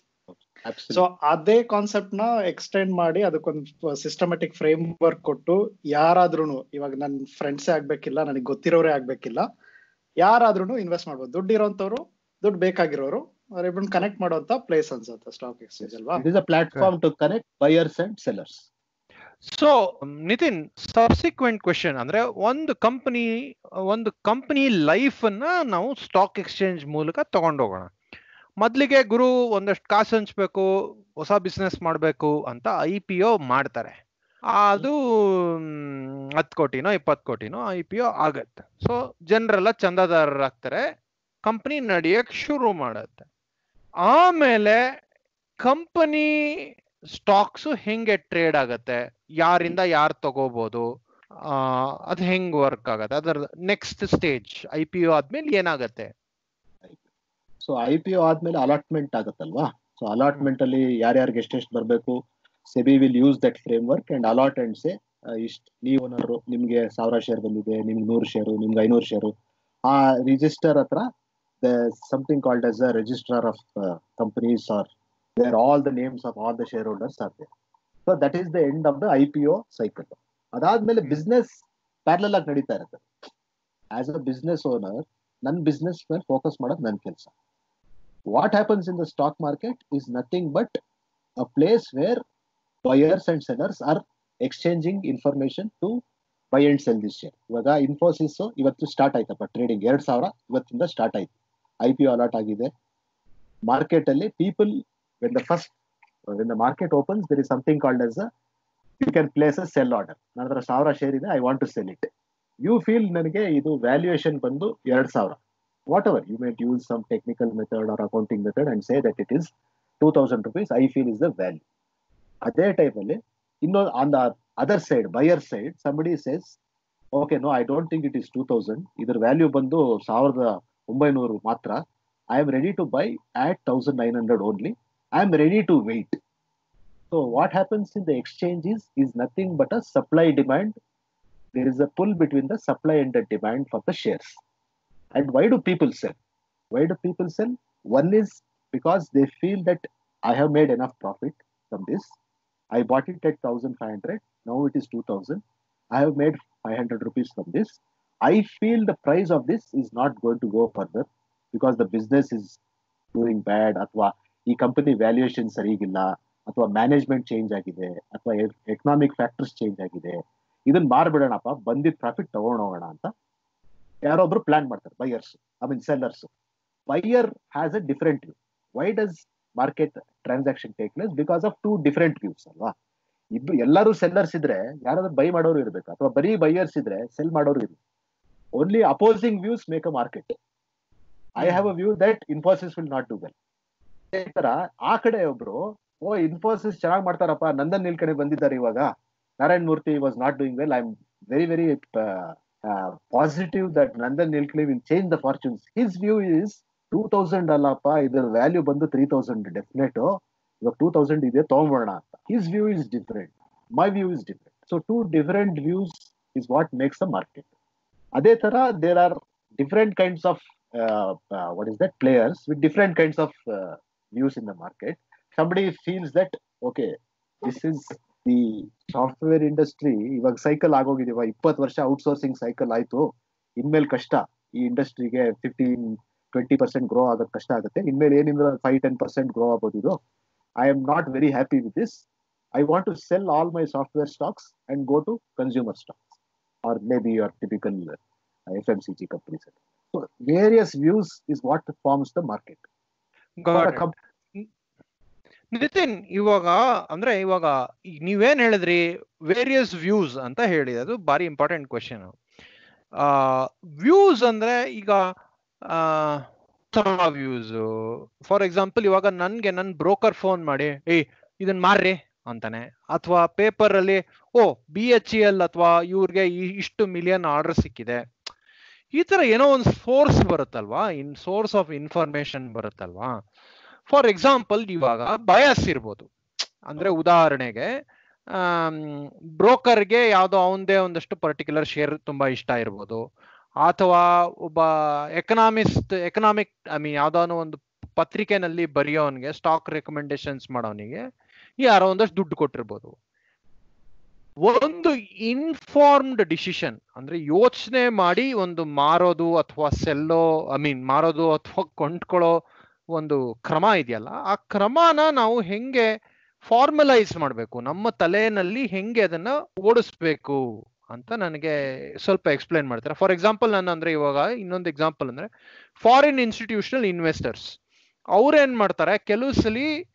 ಸೊ ಅದೇ ಕಾನ್ಸೆಪ್ಟ್ ನ ಎಕ್ಸ್ಟೆಂಡ್ ಮಾಡಿ ಅದಕ್ಕೊಂದು ಸಿಸ್ಟಮೆಟಿಕ್ ಫ್ರೇಮ್ ವರ್ಕ್ ಕೊಟ್ಟು ಯಾರಾದ್ರೂ ಇವಾಗ ನನ್ನ ಫ್ರೆಂಡ್ಸೇ ಆಗ್ಬೇಕಿಲ್ಲ ನನಗೆ ಗೊತ್ತಿರೋರೇ ಆಗ್ಬೇಕಿಲ್ಲ ಯಾರಾದ್ರೂ ಇನ್ವೆಸ್ಟ್ ಮಾಡ್ಬೋದು ದುಡ್ಡು ಇರೋಂಥವ್ರು ದುಡ್ಡು ಬೇಕಾಗಿರೋರು ಅವ್ರಿಬ್ರನ್ನ ಕನೆಕ್ಟ್ ಮಾಡುವಂತ ಪ್ಲೇಸ್ ಅನ್ಸುತ್ತೆ ಸ್ಟಾಕ್ ಎಕ್ಸ್ಚೇಂಜ್ ಅಲ್ವಾ it is a platform to connect buyers and sellers so Nitin subsequent question ಅಂದ್ರೆ ಒಂದು ಕಂಪನಿ ಒಂದು ಕಂಪನಿ ಲೈಫ್ ಅನ್ನ ನಾವು ಸ್ಟಾಕ್ ಎಕ್ಸ್ಚೇಂಜ್ ಮೂಲಕ ತಗೊಂಡೋಗೋಣ ಮೊದ್ಲಿಗೆ ಗುರು ಒಂದಷ್ಟು ಕಾಸು ಹಂಚ್ಬೇಕು ಹೊಸ ಬಿಸ್ನೆಸ್ ಮಾಡಬೇಕು ಅಂತ ಐ ಪಿ ಒ ಮಾಡ್ತಾರೆ ಅದು ಹತ್ತು ಕೋಟಿನೋ ಇಪ್ಪತ್ತು ಕೋಟಿನೋ ಐ ಪಿ ಒ ಆಗತ್ತೆ ಸೊ ಜನರೆಲ್ಲ ಚಂದಾದಾರರಾಗ್ತಾರೆ ಕಂಪನಿ ನಡೆಯಕ್ ಶುರು ಮಾಡತ್ತೆ ಆಮೇಲೆ ಕಂಪನಿ ಸ್ಟಾಕ್ಸ್ ಹೆಂಗೆ ಟ್ರೇಡ್ ಆಗತ್ತೆ ಯಾರಿಂದ ಯಾರು ತಗೋಬಹುದು ಅದು ಹೆಂಗ್ ವರ್ಕ್ ಆಗತ್ತೆ ಅದರ next stage I P O ಆದ್ಮೇಲೆ ಏನಾಗತ್ತೆ ಸೊ ಐ ಪಿ ಒ ಆದ್ಮೇಲೆ ಅಲಾಟ್ಮೆಂಟ್ ಆಗುತ್ತಲ್ವಾ ಸೊ ಅಲಾಟ್ಮೆಂಟ್ ಅಲ್ಲಿ ಯಾರ್ಯಾರಿಗೆ ಎಷ್ಟೆಷ್ಟು ಬರಬೇಕು SEBI will use that framework and allot and say ಇಷ್ಟ ನೀವು ಓನರು ನಿಮ್ಗೆ ಸಾವಿರ ಶೇರ್ ಬಂದಿದೆ ನಿಮ್ಗೆ ನೂರು ಶೇರು ನಿಮ್ಗೆ ಐನೂರು ಶೇರು ಆ ರಿಜಿಸ್ಟರ್ ಹತ್ರ something called as a registrar of companies are there all the names of all the shareholders are there so that is the end of the I P O cycle ಅದಾದ್ಮೇಲೆ ಬಿಸ್ನೆಸ್ ಪ್ಯಾರಲಲ್ ಆಗಿ ನಡೀತಾ ಇರುತ್ತೆ ಆಸ್ ಅ ಬಿಸ್ನೆಸ್ ಓನರ್ ನನ್ನ ಬಿಸ್ನೆಸ್ ಮೇಲೆ ಫೋಕಸ್ ಮಾಡೋದು ನನ್ನ ಕೆಲಸ what happens in the stock market is nothing but a place where buyers and sellers are exchanging information to by and sell this share ಇವಾಗ ಇನ್ಫೋಸಿಸ್ ಇವತ್ತು ಸ್ಟಾರ್ಟ್ ಆಯ್ತಪ್ಪ ಟ್ರೇಡಿಂಗ್ ಎರಡ್ ಸಾವಿರ ಇವತ್ತಿಂದ ಸ್ಟಾರ್ಟ್ ಆಯ್ತು ಐ ಪಿ ಅಲಾಟ್ ಆಗಿದೆ ಮಾರ್ಕೆಟ್ ಅಲ್ಲಿ people when the first when the market opens there is something called as you can place a sell order ನನ್ನ ಹತ್ರ ಸಾವಿರ ಶೇರ್ ಇದೆ I want to sell it you feel ನನಗೆ ಇದು ವ್ಯಾಲ್ಯೂಯೇಷನ್ ಬಂದು ಎರಡ್ ಸಾವಿರ whatever you might use some technical method or accounting method and say that it is two thousand rupees I feel is the value ಅದೇ ಟೈಪ್ ಅಲ್ಲಿ ಇನ್ನೊಂದು on the other side buyer side somebody says okay no I don't think it is two thousand ಇದ್ರ ವ್ಯಾಲ್ಯೂ ಬಂದು ಸಾವಿರದ ಒಂಬೈನೂರು ಮಾತ್ರ I am ready to buy at thousand nine hundred only I am ready to wait so what happens in the exchange is is nothing but a supply demand there is a pull between the supply and the demand for the shares. And why do people sell? Why do people sell? One is because they feel that I have made enough profit from this. I bought it at 1500, now it is 2000. I have made 500 rupees from this. I feel the price of this is not going to go further because the business is doing bad ಅಥವಾ ಈ ಕಂಪನಿ ವ್ಯಾಲ್ಯೂಯೇಷನ್ ಸರಿಗಿಲ್ಲ ಅಥವಾ ಮ್ಯಾನೇಜ್ಮೆಂಟ್ ಚೇಂಜ್ ಆಗಿದೆ ಅಥವಾ ಎಕನಾಮಿಕ್ ಫ್ಯಾಕ್ಟರ್ಸ್ ಚೇಂಜ್ ಆಗಿದೆ ಇದನ್ನ ಮಾರ್ಬಿಡೋಣಪ್ಪ ಬಂದಿದ್ ಪ್ರಾಫಿಟ್ ತಗೊಂಡೋಗೋಣ ಅಂತ ಯಾರೊಬ್ರು ಪ್ಲಾನ್ ಮಾಡ್ತಾರೆ buyers I mean sellers buyer has a different view why does market transaction take place because of two different views ಅಲ್ವಾ ಇಬ್ರು ಎಲ್ಲರೂ ಸೆಲ್ಲರ್ಸ್ ಇದ್ರೆ ಯಾರಾದ್ರೂ ಬೈ ಮಾಡೋರು ಇರ್ಬೇಕು ಅಥವಾ ಬರೀ ಬೈಯರ್ಸ್ ಇದ್ರೆ ಸೆಲ್ ಮಾಡೋರು ಇರ್ಬೇಕು only opposing views make a market I have a view that Infosys will not do well ಈ ತರ ಆ ಕಡೆ ಒಬ್ರು ಓ ಇನ್ಫೋಸಿಸ್ ಚೆನ್ನಾಗಿ ಮಾಡ್ತಾರಪ್ಪ ನಂದನ್ ನಿಲ್ಕಣೆ ಬಂದಿದ್ದಾರೆ ಇವಾಗ Narayan Murthy was not doing well I am very very positive that Nandan Nilekani will change the fortunes his view is two thousand ಅಲ್ಲಪ್ಪ ಇದ್ರ ವ್ಯಾಲ್ಯೂ ಬಂದು ತ್ರೀ ತೌಸಂಡ್ ಡೆಫಿನೆಟ್ ಇವಾಗ ಟೂ ತೌಸಂಡ್ ಇದೆ ತಗೊಂಬೋಣ ಅಂತ his view is different my view is different so two different views is what makes a market ಅದೇ ತರ there are different kinds of what is that players with different kinds of views in the market somebody feels that okay this is the software industry ಇವಾಗ ಸೈಕಲ್ ಆಗೋಗಿದೀವ ಇಪ್ಪತ್ತು ವರ್ಷ ಔಟ್ಸೋರ್ಸಿಂಗ್ ಸೈಕಲ್ ಆಯ್ತು ಇನ್ಮೇಲೆ ಕಷ್ಟ ಈ ಇಂಡಸ್ಟ್ರಿಗೆ ಫಿಫ್ಟೀನ್ ಟ್ವೆಂಟಿ ಪರ್ಸೆಂಟ್ ಗ್ರೋ ಆಗೋದು ಕಷ್ಟ ಆಗುತ್ತೆ ಇನ್ಮೇಲೆ ಏನಿಲ್ಲ ಫೈವ್ ಟೆನ್ ಪರ್ಸೆಂಟ್ ಗ್ರೋ ಆಗ್ಬೋದು ಇದು I am not very happy with this I want to sell all my software stocks and go to consumer stocks or maybe your typical F M C G companies so various views is what forms the market Nitin ಇವಾಗ ಅಂದ್ರೆ ಇವಾಗ ಈಗ ನೀವೇನ್ ಹೇಳಿದ್ರಿ ವೇರಿಯಸ್ ವ್ಯೂಸ್ ಅಂತ ಹೇಳಿ ಅದು ಬಾರಿ ಇಂಪಾರ್ಟೆಂಟ್ ಕ್ವೆಶನ್ ವ್ಯೂಸ್ ಅಂದ್ರೆ ಈಗ ವ್ಯೂಸ್ ಫಾರ್ ಎಕ್ಸಾಂಪಲ್ ಇವಾಗ ನನ್ಗೆ ನನ್ ಬ್ರೋಕರ್ ಫೋನ್ ಮಾಡಿ ಏಯ್ ಇದನ್ ಮಾರ್ರಿ ಅಂತಾನೆ ಅಥವಾ ಪೇಪರ್ ಅಲ್ಲಿ ಓ ಬಿ ಎಚ್ ಇ ಎಲ್ ಅಥವಾ ಇವ್ರಿಗೆ ಇಷ್ಟು ಮಿಲಿಯನ್ ಆರ್ಡರ್ ಸಿಕ್ಕಿದೆ ಈ ತರ ಏನೋ ಒಂದು ಸೋರ್ಸ್ ಬರುತ್ತಲ್ವಾ ಇನ್ ಸೋರ್ಸ್ ಆಫ್ ಇನ್ಫಾರ್ಮೇಶನ್ ಬರುತ್ತಲ್ವಾ ಫಾರ್ ಎಕ್ಸಾಂಪಲ್ ಇವಾಗ ಬಯಸ್ ಇರ್ಬೋದು ಅಂದ್ರೆ ಉದಾಹರಣೆಗೆ ಬ್ರೋಕರ್ಗೆ ಯಾವುದೋ ಅವನದೇ ಒಂದಷ್ಟು ಪರ್ಟಿಕ್ಯುಲರ್ ಶೇರ್ ತುಂಬಾ ಇಷ್ಟ ಇರ್ಬೋದು ಅಥವಾ ಒಬ್ಬ ಎಕನಾಮಿಸ್ಟ್ ಎಕನಾಮಿಕ್ ಐ ಮೀನ್ ಯಾವ್ದಾನೋ ಒಂದು ಪತ್ರಿಕೆನಲ್ಲಿ ಬರೆಯೋನ್ಗೆ ಸ್ಟಾಕ್ ರೆಕಮೆಂಡೇಶನ್ಸ್ ಮಾಡೋನಿಗೆ ಯಾರೋ ಒಂದಷ್ಟು ದುಡ್ಡು ಕೊಟ್ಟಿರ್ಬೋದು ಒಂದು ಇನ್ಫಾರ್ಮ್ಡ್ ಡಿಸಿಷನ್ ಅಂದ್ರೆ ಯೋಚನೆ ಮಾಡಿ ಒಂದು ಮಾರೋದು ಅಥವಾ ಸೆಲ್ಲೋ ಐ ಮೀನ್ ಮಾರೋದು ಅಥವಾ ಕೊಂಡ್ಕೊಳ್ಳೋ ಒಂದು ಕ್ರಮ ಇದೆಯಲ್ಲ ಆ ಕ್ರಮನ ನಾವು ಹೆಂಗೆ ಫಾರ್ಮಲೈಸ್ ಮಾಡಬೇಕು ನಮ್ಮ ತಲೆಯಲ್ಲಿ ಹೆಂಗೆ ಅದನ್ನ ಓಡಿಸ್ಬೇಕು ಅಂತ ನನಗೆ ಸ್ವಲ್ಪ ಎಕ್ಸ್ಪ್ಲೈನ್ ಮಾಡ್ತಾರೆ ಫಾರ್ ಎಕ್ಸಾಂಪಲ್ ನಾನು ಅಂದ್ರೆ ಇವಾಗ ಇನ್ನೊಂದು ಎಕ್ಸಾಂಪಲ್ ಅಂದ್ರೆ ಫಾರಿನ್ ಇನ್ಸ್ಟಿಟ್ಯೂಷನಲ್ ಇನ್ವೆಸ್ಟರ್ಸ್ ಅವ್ರೇನ್ ಮಾಡ್ತಾರೆ ಕೆಲವು ಸಲ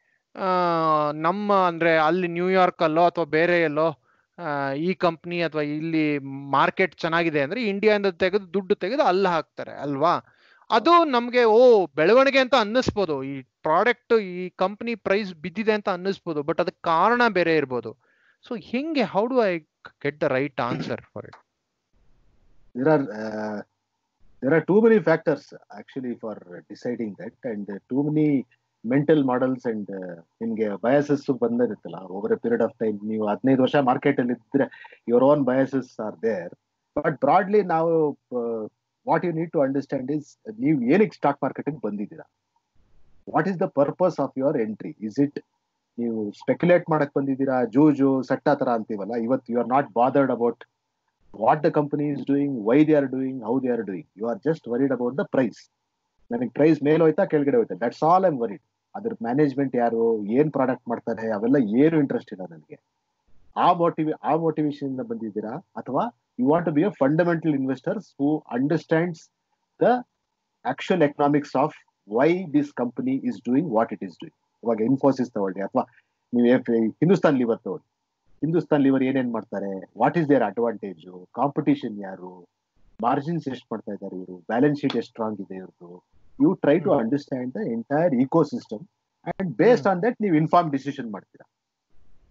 ನಮ್ಮ ಅಂದ್ರೆ ಅಲ್ಲಿ ನ್ಯೂಯಾರ್ಕ್ ಅಲ್ಲೋ ಅಥವಾ ಬೇರೆ ಎಲ್ಲೋ ಈ ಕಂಪ್ನಿ ಅಥವಾ ಇಲ್ಲಿ ಮಾರ್ಕೆಟ್ ಚೆನ್ನಾಗಿದೆ ಅಂದ್ರೆ ಇಂಡಿಯಾದಿಂದ ತೆಗೆದು ದುಡ್ಡು ತೆಗೆದು ಅಲ್ಲಿ ಹಾಕ್ತಾರೆ ಅಲ್ವಾ ಅದು ನಮ್ಗೆ ಓ ಬೆಳವಣಿಗೆ ಅಂತ ಅನ್ನಿಸ್ಬೋದು ಈ ಪ್ರಾಡಕ್ಟ್ ಈ ಕಂಪನಿ ಪ್ರೈಸ್ ಬಿದ್ದಿದೆ ಅಂತ ಅನ್ನಿಸ್ಬೋದು ಬಟ್ ಅದಕ್ಕೆ ಕಾರಣ ಬೇರೆ ಇರ್ಬೋದು ಸೊ ಹೆಂಗೆ how do I get the right answer for it there are uh, there are too many factors actually for deciding that and uh, too many mental models and ನಿಮ್ಗೆ ಬಯಸಸ್ ಬಂದಿರುತ್ತಲ್ಲ over a period of time ನೀವು ಹದಿನೈದು ವರ್ಷ ಮಾರ್ಕೆಟ್ ಅಲ್ಲಿ ಇದ್ರೆ your own biases are there but broadly ನಾವು what you need to understand is ನೀವು ಏನಕ್ಕೆ ಸ್ಟಾಕ್ ಮಾರ್ಕೆಟಿಂಗ್ ಬಂದಿದ್ದೀರಾ what is the purpose of your entry is it ನೀವು ಸ್ಪೆಕ್ಯುಲೇಟ್ ಮಾಡಕ್ ಬಂದಿದ್ದೀರಾ ಜೂಜು ಸಟ್ಟ ತರ ಅಂತೀವಲ್ಲ ಇವತ್ತು you are not bothered about what the company is doing why they are doing how they are doing you are just worried about the price ನನಗೆ ಪ್ರೈಸ್ ಮೇಲೆ ಹೋಯ್ತಾ ಕೆಳಗಡೆ ಹೋಯ್ತಾ ದಟ್ಸ್ ಆಲ್ ಐಮ್ ವರಿಡ್ ಅದ್ರ ಮ್ಯಾನೇಜ್ಮೆಂಟ್ ಯಾರು ಏನ್ ಪ್ರಾಡಕ್ಟ್ ಮಾಡ್ತಾರೆ ಅವೆಲ್ಲ ಏನು ಇಂಟ್ರೆಸ್ಟ್ ಇಲ್ಲ ನನಗೆ ಆ ಮೋಟಿವ್ ಆ ಮೋಟಿವೇಶನ್ ಇಂದ ಬಂದಿದ್ದೀರಾ ಅಥವಾ you want to be a fundamental investors who understands the actual economics of why this company is doing what it is doing ಇವಾಗ ಇನ್ಫೋಸಿಸ್ ತಗೊಳ್ಳಿ ಅಥವಾ ನೀವು ಹಿಂದೂಸ್ತಾನ್ ಲಿವರ್ ತಗೊಳ್ಳಿ ಹಿಂದೂಸ್ತಾನ್ ಲಿವರ್ ಏನೇನ್ ಮಾಡ್ತಾರೆ what is their advantage competition ಯಾರು ಮಾರ್ಜಿನ್ಸ್ ಎಷ್ಟು ಮಾಡ್ತಾ ಇದ್ದಾರೆ ಇವರು ಬ್ಯಾಲೆನ್ಸ್ ಶೀಟ್ ಎಷ್ಟು ಸ್ಟ್ರಾಂಗ್ ಇದೆ ಇವ್ರದ್ದು you try to understand the entire ecosystem and based on that ನೀವು ಇನ್ಫಾರ್ಮ್ ಡಿಸಿಷನ್ ಮಾಡ್ತೀರಾ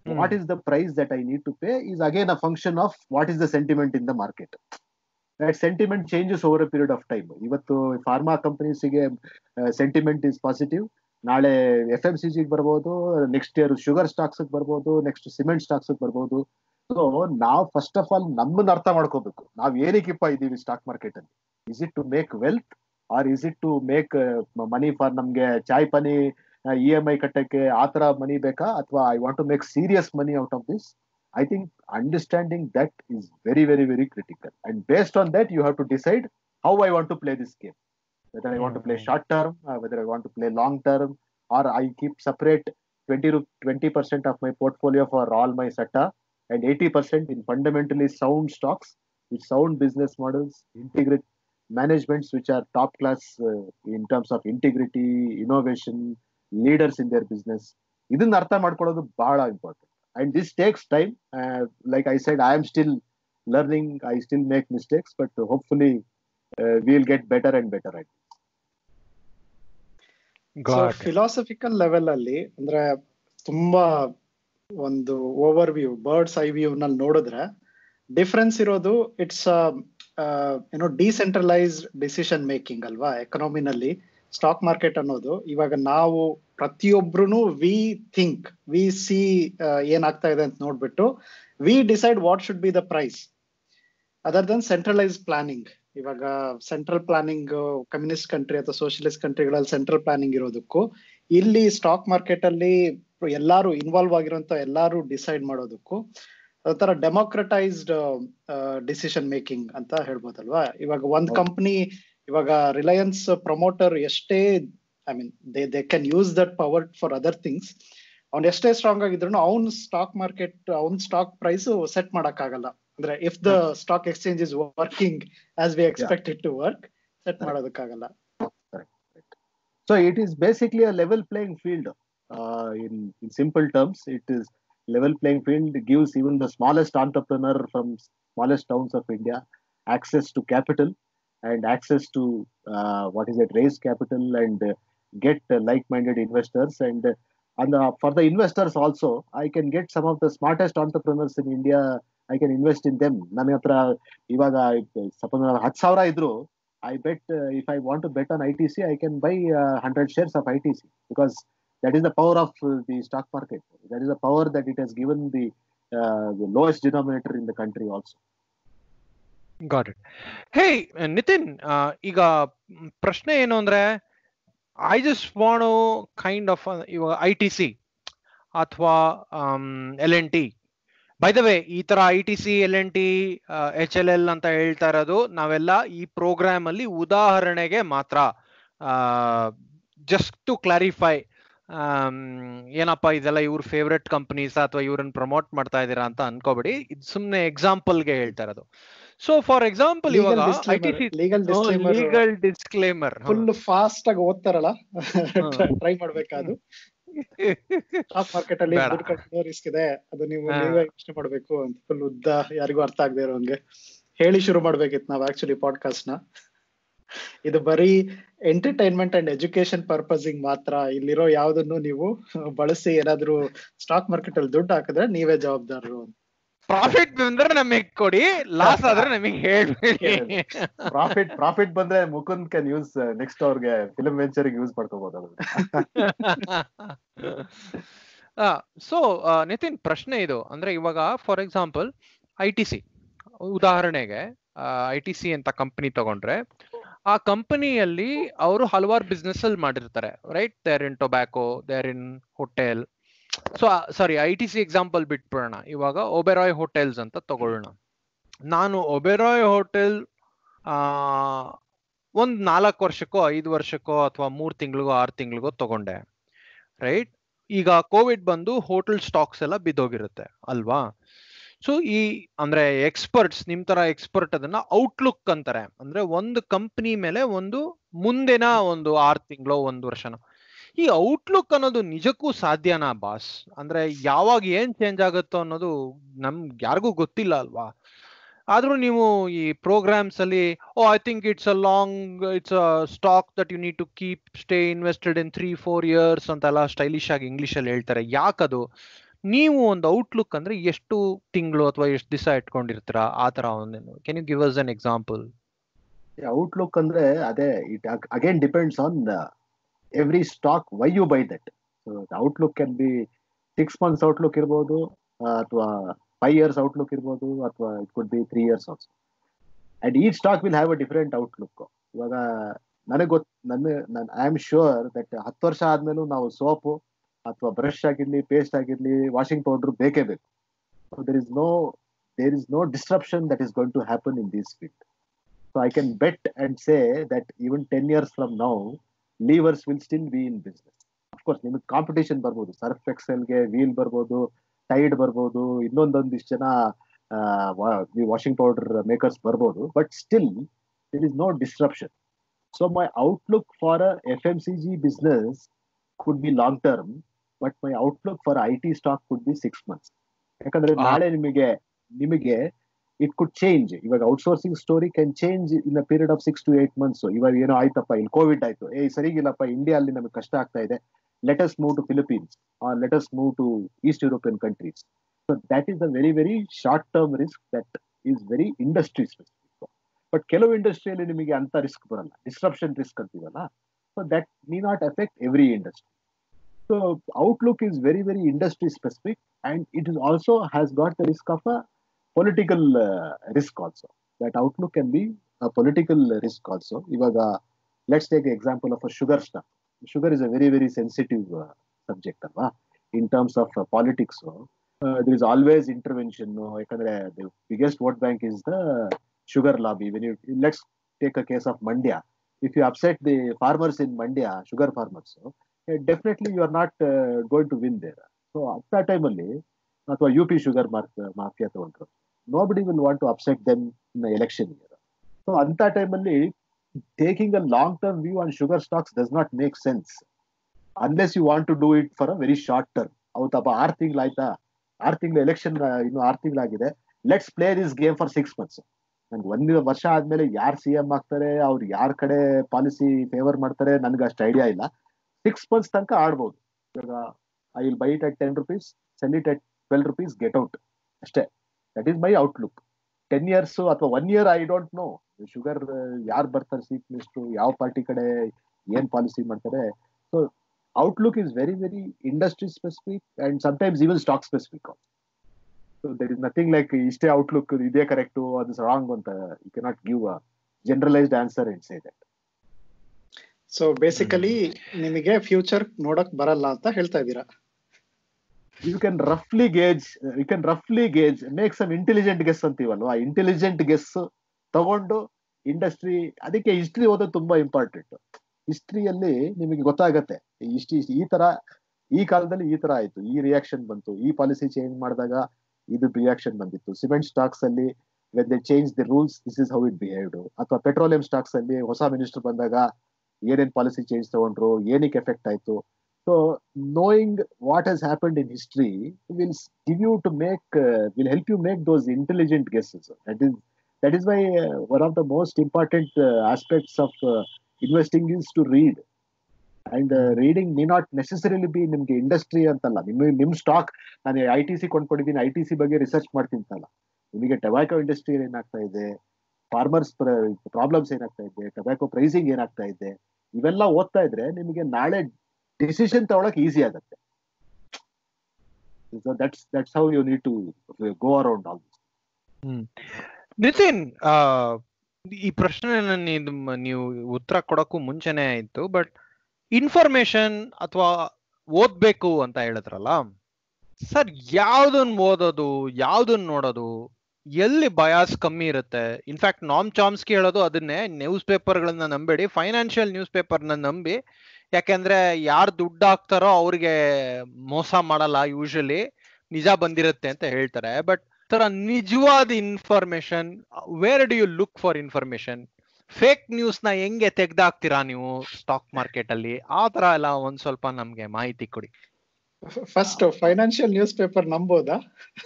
Hmm. what is the price that I need to pay is again a function of what is the sentiment in the market. That sentiment changes over a period of time. ಇವತ್ತು ಫಾರ್ಮಾ ಕಂಪನೀಸ್ಗೆ ಸೆಂಟಿಮೆಂಟ್ ಇಸ್ ಪಾಸಿಟಿವ್ ನಾಳೆ ಎಫ್ ಎಂ ಸಿ ಜಿಗೆ ಬರ್ಬೋದು ನೆಕ್ಸ್ಟ್ ಇಯರ್ ಶುಗರ್ ಸ್ಟಾಕ್ಸ್ ಬರ್ಬೋದು ನೆಕ್ಸ್ಟ್ ಸಿಮೆಂಟ್ ಸ್ಟಾಕ್ಸ್ ಬರ್ಬೋದು ಸೊ ನಾವು ಫಸ್ಟ್ ಆಫ್ ಆಲ್ ನಮ್ಮನ್ನ ಅರ್ಥ ಮಾಡ್ಕೋಬೇಕು ನಾವ್ ಏನಕ್ಕಿಪ್ಪ ಇದೀವಿ ಸ್ಟಾಕ್ ಮಾರ್ಕೆಟ್ ಅಲ್ಲಿ is it to make wealth or is it to make money for ನಮ್ಗೆ ಚಾಯ್ ಪನಿ ಇ ಎಂ ಐ ಕಟ್ಟಕ್ಕೆ ಆ ತರ ಮನಿ ಬೇಕಾ ಅಥವಾ I want to make serious money out of this I think understanding that is very very very critical and based on that you have to decide how I want to play this game whether I want to play short term, uh, whether I want to play long term, or I keep separate 20 to 20 percent of my portfolio for all my SATA and 80 percent in fundamentally sound stocks with sound business models, integrate managements which are top class uh, in terms of integrity, innovation, leaders in their business. ಇದನ್ನ ಅರ್ಥ ಮಾಡ್ಕೊಳ್ಳೋದು ಬಹಳ important and this takes time like I side I am still learning I still make mistakes but hopefully will get better and better I philosophical level ಅಲ್ಲಿ ಅಂದ್ರೆ ತುಂಬಾ ಒಂದು overview bird's eye view ನಲ್ಲಿ ನೋಡಿದ್ರೆ ಡಿಫ್ರೆನ್ಸ್ ಇರೋದು ಇಟ್ಸ್ ಏನೋ ಡಿಸೆಂಟ್ರಲೈಸ್ಡ್ ಡಿಸಿಷನ್ ಮೇಕಿಂಗ್ ಅಲ್ವಾ ಎಕನಾಮಿನಲ್ಲಿ ಸ್ಟಾಕ್ ಮಾರ್ಕೆಟ್ ಅನ್ನೋದು ಇವಾಗ ನಾವು ಪ್ರತಿಯೊಬ್ರು ವಿ ಥಿಂಕ್ ವಿ ಸಿ ಏನಾಗ್ತಾ ಇದೆ ಅಂತ ನೋಡ್ಬಿಟ್ಟು we decide what should be the price other than centralise planning ಇವಾಗ ಸೆಂಟ್ರಲ್ ಪ್ಲಾನಿಂಗ್ ಕಮ್ಯುನಿಸ್ಟ್ ಕಂಟ್ರಿ ಅಥವಾ ಸೋಷಿಯಲಿಸ್ಟ್ ಕಂಟ್ರಿಗಳಲ್ಲಿ ಸೆಂಟ್ರಲ್ ಪ್ಲಾನಿಂಗ್ ಇರೋದಕ್ಕೂ ಇಲ್ಲಿ ಸ್ಟಾಕ್ ಮಾರ್ಕೆಟ್ ಅಲ್ಲಿ ಎಲ್ಲಾರು ಇನ್ವಾಲ್ವ್ ಆಗಿರುವಂತ ಎಲ್ಲಾರು ಡಿಸೈಡ್ ಮಾಡೋದಕ್ಕೂ ಅದೊಂಥರ ಡೆಮೋಕ್ರಟೈಸ್ಡ್ ಡಿಸಿಷನ್ ಮೇಕಿಂಗ್ ಅಂತ ಹೇಳ್ಬೋದಲ್ವಾ ಇವಾಗ ಒಂದ್ ಹೌದು. ಕಂಪನಿ ಇವಾಗ ರಿಲಯನ್ಸ್ ಪ್ರಮೋಟರ್ ಎಷ್ಟೇ I mean they they can use that power for other things ಅವ್ನ್ ಎಷ್ಟೇ ಸ್ಟ್ರಾಂಗ್ ಆಗಿದ್ರು ಅವ್ನ್ ಸ್ಟಾಕ್ ಮಾರ್ಕೆಟ್ ಅವ್ನ್ ಸ್ಟಾಕ್ ಪ್ರೈಸ್ ಸೆಟ್ ಮಾಡಕ್ ಆಗಲ್ಲ ಅಂದ್ರೆ if the stock exchange is working as we expected to work set ಮಾಡೋದಕ್ಕಾಗಲ್ಲ So it is basically a level playing field. Uh, in, in simple terms, it is level playing field gives even the smallest entrepreneur from smallest towns of India access to capital and access to uh, what is it raise capital and uh, get uh, like-minded investors and uh, and uh, for the investors also I can get some of the smartest entrepreneurs in India. I can invest in them. ನನ್ನ ಹತ್ರ ಇವಾಗ ಸಪೋಸ್ ಹತ್ತು ಸಾವಿರ ಇದ್ರು I bet uh, if I want to bet on ITC, I can buy uh, 100 shares of ITC because that is the power of uh, the stock market. That is the power that it has given the, uh, the lowest denominator in the country also. Got it hey Nitin ಆ, ಈಗ ಮ್, ಪ್ರಶ್ನೆ ಏನು ಅಂದ್ರೆ I just wanna kind of ಇವಾಗ ಐ ಟಿ ಸಿ ಅಥವಾ L N T by the way ಈ ತರ I T C L N T H L L ಅಂತ ಹೇಳ್ತಾ ಇರೋದು ನಾವೆಲ್ಲ ಈ ಪ್ರೋಗ್ರಾಮ್ ಅಲ್ಲಿ ಉದಾಹರಣೆಗೆ ಮಾತ್ರ ಜಸ್ಟ್ ಟು ಕ್ಲಾರಿಫೈ ಏನಪ್ಪ ಇದೆಲ್ಲ ಇವ್ರ ಫೇವ್ರೆಟ್ ಕಂಪನೀಸ್ ಅಥವಾ ಇವ್ರನ್ನ ಪ್ರಮೋಟ್ ಮಾಡ್ತಾ ಇದ್ದೀರಾ ಅಂತ ಅನ್ಕೋಬೇಡಿ ಇದು ಸುಮ್ಮನೆ ಎಕ್ಸಾಂಪಲ್ಗೆ ಹೇಳ್ತಾ ಇರೋದು ಸೊ ಫಾರ್ ಎಕ್ಸಾಂಪಲ್ ಇವಾಗ I T C legal disclaimer legal disclaimer full fast ಆಗಿ ಓದ್ತಾರಲ್ಲ ಟ್ರೈ ಮಾಡ್ಬೇಕಾದು ಸ್ಟಾಕ್ ಮಾರ್ಕೆಟ್ ಅಲ್ಲಿ ಬೇಡ. ದುಡ್ಡು ಕಟ್ಟೋ ರಿಸ್ಕ್ ಇದೆ ಅದು ನೀವು ಹಾ. ನೀವೇ ಯೋಚನೆ ಮಾಡ್ಬೇಕು ಅಂತ ಫುಲ್ ಉದ್ದ ಯಾರಿಗೂ ಅರ್ಥ ಆಗದೆ ಇರೋಂಗೆ ಹೇಳಿ ಶುರು ಮಾಡ್ಬೇಕಿತ್ತು ನಾವ್ ಆಕ್ಚುಲಿ ಪಾಡ್ಕಾಸ್ಟ್ ನ ಇದು ಬರೀ ಎಂಟರ್ಟೈನ್ಮೆಂಟ್ ಅಂಡ್ ಎಜುಕೇಶನ್ ಪರ್ಪಸಿಂಗ್ ಮಾತ್ರ ಇಲ್ಲಿರೋ ಯಾವ್ದನ್ನು ನೀವು ಬಳಸಿ ಏನಾದ್ರೂ ಸ್ಟಾಕ್ ಮಾರ್ಕೆಟ್ ಅಲ್ಲಿ ದುಡ್ಡು ಹಾಕಿದ್ರೆ ನೀವೇ ಜವಾಬ್ದಾರರು ಅಂತ ಪ್ರಾಫಿಟ್ ಬಂದ್ರೆ ನಮಗೆ ಕೊಡಿ ಲಾಸ್ ಆದ್ರೆ ನಮಗೆ ಹೇಳ್ಬೇಡಿ ಪ್ರಾಫಿಟ್ ಪ್ರಾಫಿಟ್ ಬಂದ್ರೆ ಮುಕುಂದ್ ಕ್ಯಾನ್ ಯೂಸ್ ನೆಕ್ಸ್ಟ್ ಅವ್ರಿಗೆ ಫಿಲ್ಮ್ ವೆಂಚರ್ ಯೂಸ್ ಮಾಡ್ಕೋಬಹುದು ಸೊ ನಿತಿನ್ ಪ್ರಶ್ನೆ ಇದು ಅಂದ್ರೆ ಇವಾಗ for example I T C ಉದಾಹರಣೆಗೆ ಐ ಟಿ ಸಿ ಅಂತ ಕಂಪನಿ ತಗೊಂಡ್ರೆ ಆ ಕಂಪನಿಯಲ್ಲಿ ಅವರು ಹಲವಾರು ಬಿಸ್ನೆಸ್ ಅಲ್ಲಿ ಮಾಡಿರ್ತಾರೆ right there in tobacco there in hotel so sorry I T C example ಬಿಟ್ಬಿಡೋಣ ಇವಾಗ ಒಬೆರಾಯ್ ಹೋಟೆಲ್ಸ್ ಅಂತ ತಗೊಳ್ಳೋಣ ನಾನು ಒಬೆರಾಯ್ ಹೋಟೆಲ್ ಆ ಒಂದ್ ನಾಲ್ಕು ವರ್ಷಕ್ಕೋ ಐದು ವರ್ಷಕ್ಕೋ ಅಥವಾ ಮೂರ್ ತಿಂಗಳಿಗೋ ಆರು ತಿಂಗಳಿಗೋ ತಗೊಂಡೆ ರೈಟ್ ಈಗ ಕೋವಿಡ್ ಬಂದು ಹೋಟೆಲ್ ಸ್ಟಾಕ್ಸ್ ಎಲ್ಲ ಬಿದ್ದೋಗಿರುತ್ತೆ ಅಲ್ವಾ ಸೊ ಈ ಅಂದ್ರೆ ಎಕ್ಸ್ಪರ್ಟ್ಸ್ ನಿಮ್ ತರ ಎಕ್ಸ್ಪರ್ಟ್ ಅದನ್ನ ಔಟ್ಲುಕ್ ಅಂತಾರೆ ಅಂದ್ರೆ ಒಂದು ಕಂಪನಿ ಮೇಲೆ ಒಂದು ಮುಂದಿನ ಒಂದು ಆರು ತಿಂಗಳು ಒಂದು ವರ್ಷನ ಈ ಔಟ್ಲುಕ್ ಅನ್ನೋದು ನಿಜಕ್ಕೂ ಸಾಧ್ಯನಾ ಬಾಸ್ ಅಂದ್ರೆ ಯಾವಾಗ ಏನ್ ಚೇಂಜ್ ಆಗುತ್ತೋ ಅನ್ನೋದು ನಮ್ಗೆ ಯಾರಿಗೂ ಗೊತ್ತಿಲ್ಲ ಅಲ್ವಾ ಆದ್ರೂ ನೀವು ಈ ಪ್ರೋಗ್ರಾಮ್ಸ್ ಅಲ್ಲಿ oh I think it's a long it's a stock that you need to keep stay invested in three four years ಅಂತೆಲ್ಲ ಸ್ಟೈಲಿಶ್ ಆಗಿ ಇಂಗ್ಲಿಷ್ ಅಲ್ಲಿ ಹೇಳ್ತಾರೆ ಯಾಕದು ನೀವು ಒಂದು ಔಟ್ಲುಕ್ ಅಂದ್ರೆ ಎಷ್ಟು ತಿಂಗಳು ಅಥವಾ ಎಷ್ಟು ದಿವಸ ಇಟ್ಕೊಂಡಿರ್ತೀರಾ ಆ ತರ ಒಂದೇನು can you give us an example outlook ಅಂದ್ರೆ ಅದೇ it again depends on every stock why you buy that outlook can be six months outlook ಇರ್ಬೋದು ಅಥವಾ ಫೈವ್ ಇಯರ್ಸ್ ಔಟ್ಲುಕ್ ಇರ್ಬೋದು ಅಥವಾ it could be three years also and ಈ stock will have a different outlook ಇವಾಗ ನನಗೆ ಗೊತ್ತು ನನ್ನ ನಾನು ಐ ಆಮ್ ಶೂರ್ ದಟ್ ಹತ್ತು ವರ್ಷ ಆದ್ಮೇಲೂ ನಾವು ಸೋಪು ಅಥವಾ ಬ್ರಷ್ ಆಗಿರ್ಲಿ ಪೇಸ್ಟ್ ಆಗಿರ್ಲಿ ವಾಷಿಂಗ್ ಪೌಡರ್ ಬೇಕೇ ಬೇಕು there is no there is no disruption that is going to happen in this field so I can bet and say that even ten years from now Levers will still be in business of course ನಿಮಗೆ ಕಾಂಪಿಟೇಷನ್ ಬರ್ಬೋದು ಸರ್ಫ್ ಎಕ್ಸೆಲ್ಗೆ ವೀಲ್ ಬರ್ಬೋದು ಟೈಡ್ ಬರ್ಬೋದು ಇನ್ನೊಂದೊಂದಿಷ್ಟು ಜನ ವಾಷಿಂಗ್ ಪೌಡರ್ ಮೇಕರ್ಸ್ ಬರ್ಬೋದು but still there is no disruption so my outlook for a F M C G business could be long term but my outlook for I T stock could be six months ಯಾಕಂದ್ರೆ Ah. ನಾಳೆ ನಿಮಗೆ ನಿಮಗೆ ಇಟ್ ಕುಡ್ ಚೇಂಜ್ ಇವಾಗ outsourcing story can change in a period of six to eight months ಇವಾಗ ಏನೋ ಆಯ್ತಪ್ಪ ಇಲ್ಲಿ ಕೋವಿಡ್ ಆಯ್ತು ಏ ಸರಿಗಿಲ್ಲಪ್ಪ ಇಂಡಿಯಾ ಅಲ್ಲಿ ನಮಗೆ ಕಷ್ಟ ಆಗ್ತಾ ಇದೆ let's move to Philippines or let's move to East European countries so that is a very very short term risk that is very industry specific but ಕೆಲವು ಇಂಡಸ್ಟ್ರಿಯಲ್ಲಿ ನಿಮಗೆ ಅಂತ ರಿಸ್ಕ್ ಬರಲ್ಲ ಡಿಸ್ಟ್ರಪ್ಷನ್ ರಿಸ್ಕ್ ಅಂತೀವಲ್ಲ so that need not effect every industry so outlook is very very industry specific and it is also has got the risk of a political risk also that outlook can B political risk also ಇವಾಗ let's take example of a sugar stock sugar is a very very sensitive subject ಅಲ್ವಾ in terms of politics there is always intervention ಯಾಕಂದ್ರೆ biggest vote bank is the sugar lobby when you let's take a case of Mandya if you upset the farmers in Mandya sugar farmers definitely you are not going to win there so ಅಂತ ಟೈಮಲ್ಲಿ ಅಥವಾ U P sugar mark mafia ತಗೊಂಡ್ರು nobody will want to upset them in election year so ಅಂತ ಟೈಮಲ್ಲಿ taking a long term view on sugar stocks does not make sense unless you want to do it for a very short term ಹೌದಪ್ಪ ಆರು ತಿಂಗಳಾಯ್ತಾ ಆರು ತಿಂಗಳು ಎಲೆಕ್ಷನ್ ಇನ್ನು ಆರು ತಿಂಗಳಾಗಿದೆ let's play this game for six months ನನ್ಗೆ ಒಂದು ವರ್ಷ ಆದ್ಮೇಲೆ ಯಾರು ಸಿ ಎಂ ಆಗ್ತಾರೆ ಅವ್ರು ಯಾರ ಕಡೆ ಪಾಲಿಸಿ ಫೇವರ್ ಮಾಡ್ತಾರೆ ನನ್ಗೆ ಅಷ್ಟು ಐಡಿಯಾ ಇಲ್ಲ ಸಿಕ್ಸ್ ಮಂತ್ಸ್ ತನಕ ಆಡ್ಬೋದು ಇವಾಗ I will buy it at ten rupees sell it at twelve rupees get out ಅಷ್ಟೇ that is my outlook ten years ಅಥವಾ one year I don't know sugar ಯಾರು ಬರ್ತಾರೆ ಚೀಫ್ ಮಿನಿಸ್ಟರ್ ಯಾವ ಪಾರ್ಟಿ ಕಡೆ ಏನ್ ಪಾಲಿಸಿ ಮಾಡ್ತಾರೆ so outlook is very very industry specific and sometimes even stock specific so there is nothing like ಇಷ್ಟೇ ಔಟ್ಲುಕ್ ಇದೇ ಕರೆಕ್ಟು ಅದು ರಾಂಗ್ ಅಂತ you cannot give a generalised answer and say that so basically ನಿಮಗೆ ಫ್ಯೂಚರ್ ನೋಡಕ್ ಬರಲ್ಲ ಅಂತ ಹೇಳ್ತಾ ಇದ್ದೀರಾ you can ರಫ್ಲಿ gauge you can ರಫ್ಲಿ gauge make some intelligent guess ಅಂತೀವಲ್ವಾ intelligent guess ತಗೊಂಡು ಇಂಡಸ್ಟ್ರಿ ಅದಕ್ಕೆ ಹಿಸ್ಟ್ರಿ ಓದೋದು ತುಂಬಾ ಇಂಪಾರ್ಟೆಂಟ್ ಹಿಸ್ಟ್ರಿಯಲ್ಲಿ ನಿಮಗೆ ಗೊತ್ತಾಗತ್ತೆ ಇಷ್ಟಿ ಈ ತರ ಈ ಕಾಲದಲ್ಲಿ ಈ ತರ ಆಯ್ತು ಈ ರಿಯಾಕ್ಷನ್ ಬಂತು ಈ ಪಾಲಿಸಿ ಚೇಂಜ್ ಮಾಡಿದಾಗ ಇದು ರಿಯಾಕ್ಷನ್ ಬಂದಿತ್ತು ಸಿಮೆಂಟ್ ಸ್ಟಾಕ್ಸ್ ಅಲ್ಲಿ when they change the rules this is how it behaved ಅಥವಾ ಪೆಟ್ರೋಲಿಯಂ ಸ್ಟಾಕ್ಸ್ ಅಲ್ಲಿ ಹೊಸ ಮಿನಿಸ್ಟರ್ ಬಂದಾಗ ಏನೇನ್ ಪಾಲಿಸಿ ಚೇಂಜ್ ತಗೊಂಡ್ರು ಏನಕ್ಕೆ ಎಫೆಕ್ಟ್ ಆಯ್ತು so knowing what has happened in history will s- give you to make uh, will help you make those intelligent guesses that is that is why uh, one of the most important uh, aspects of uh, investing is to read and uh, reading may not necessarily be ನಿಮ್ಗೆ ಇಂಡಸ್ಟ್ರಿ ಅಂತಲ್ಲ ನಿಮ್ಮ ನಿಮ್ ಸ್ಟಾಕ್ ನಾನು ಐ ಟಿ ಸಿ ಕೊಂಡ್ಕೊಂಡಿದ್ದೀನಿ ಐ ಟಿ ಸಿ ಬಗ್ಗೆ ರಿಸರ್ಚ್ ಮಾಡ್ತಿಂತಲ್ಲ ನಿಮಗೆ ಟೊಬ್ಯಾಕೋ ಇಂಡಸ್ಟ್ರಿ ಏನಾಗ್ತಾ ಇದೆ ಫಾರ್ಮರ್ಸ್ ಪ್ರಾಬ್ಲಮ್ಸ್ ಏನಾಗ್ತಾ ಇದೆ ಟೊಬ್ಯಾಕೋ ಪ್ರೈಸಿಂಗ್ ಏನಾಗ್ತಾ ಇದೆ ಇವೆಲ್ಲ ಓದ್ತಾ ಇದ್ರೆ ನಿಮಗೆ ನಾಳೆ ಡಿಸಿಷನ್ ತಗೊಳಕ್ ಈಸಿ ಆಗುತ್ತೆ that's that's how you need to go around all Nitin ಆ, ಈ ಪ್ರಶ್ನೆನ ನೀವು- ನೀವು ಉತ್ತರ ಕೊಡಕ್ಕೂ ಮುಂಚೆನೆ ಆಯ್ತು ಬಟ್ ಇನ್ಫಾರ್ಮೇಶನ್ ಅಥವಾ ಓದ್ಬೇಕು ಅಂತ ಹೇಳಿದ್ರಲ್ಲ ಸರ್ ಯಾವ್ದನ್ನ ಓದೋದು ಯಾವ್ದನ್ನ ನೋಡೋದು ಎಲ್ಲಿ ಬಯಾಸ್ ಕಮ್ಮಿ ಇರುತ್ತೆ ಇನ್ಫ್ಯಾಕ್ಟ್ ನಾಮ್ ಚಾಮ್ಸ್ಕಿ ಹೇಳೋದು ಅದನ್ನೇ ನ್ಯೂಸ್ ಪೇಪರ್ಗಳನ್ನ ನಂಬೇಡಿ ಫೈನಾನ್ಷಿಯಲ್ ನ್ಯೂಸ್ ಪೇಪರ್ನ ನಂಬಿ ಯಾಕೆಂದ್ರೆ ಯಾರು ದುಡ್ಡು ಹಾಕ್ತಾರೋ ಅವ್ರಿಗೆ ಮೋಸ ಮಾಡಲ್ಲ ಯೂಶಲಿ ನಿಜ ಬಂದಿರುತ್ತೆ ಅಂತ ಹೇಳ್ತಾರೆ ಬಟ್ ತರ ನಿಜವಾದ information where do you look for information fake news ನ ಹೆಂಗೆ ತೆಗ್ದಾಕ್ತೀರಾ ನೀವು ಸ್ಟಾಕ್ ಮಾರ್ಕೆಟ್ ಅಲ್ಲಿ ಆ ತರ ಎಲ್ಲ ಒಂದ್ ಸ್ವಲ್ಪ ನಮ್ಗೆ ಮಾಹಿತಿ ಕೊಡಿ ಫಸ್ಟ್ ಫೈನಾನ್ಷಿಯಲ್ ನ್ಯೂಸ್ ಪೇಪರ್ ನಂಬೋದಾ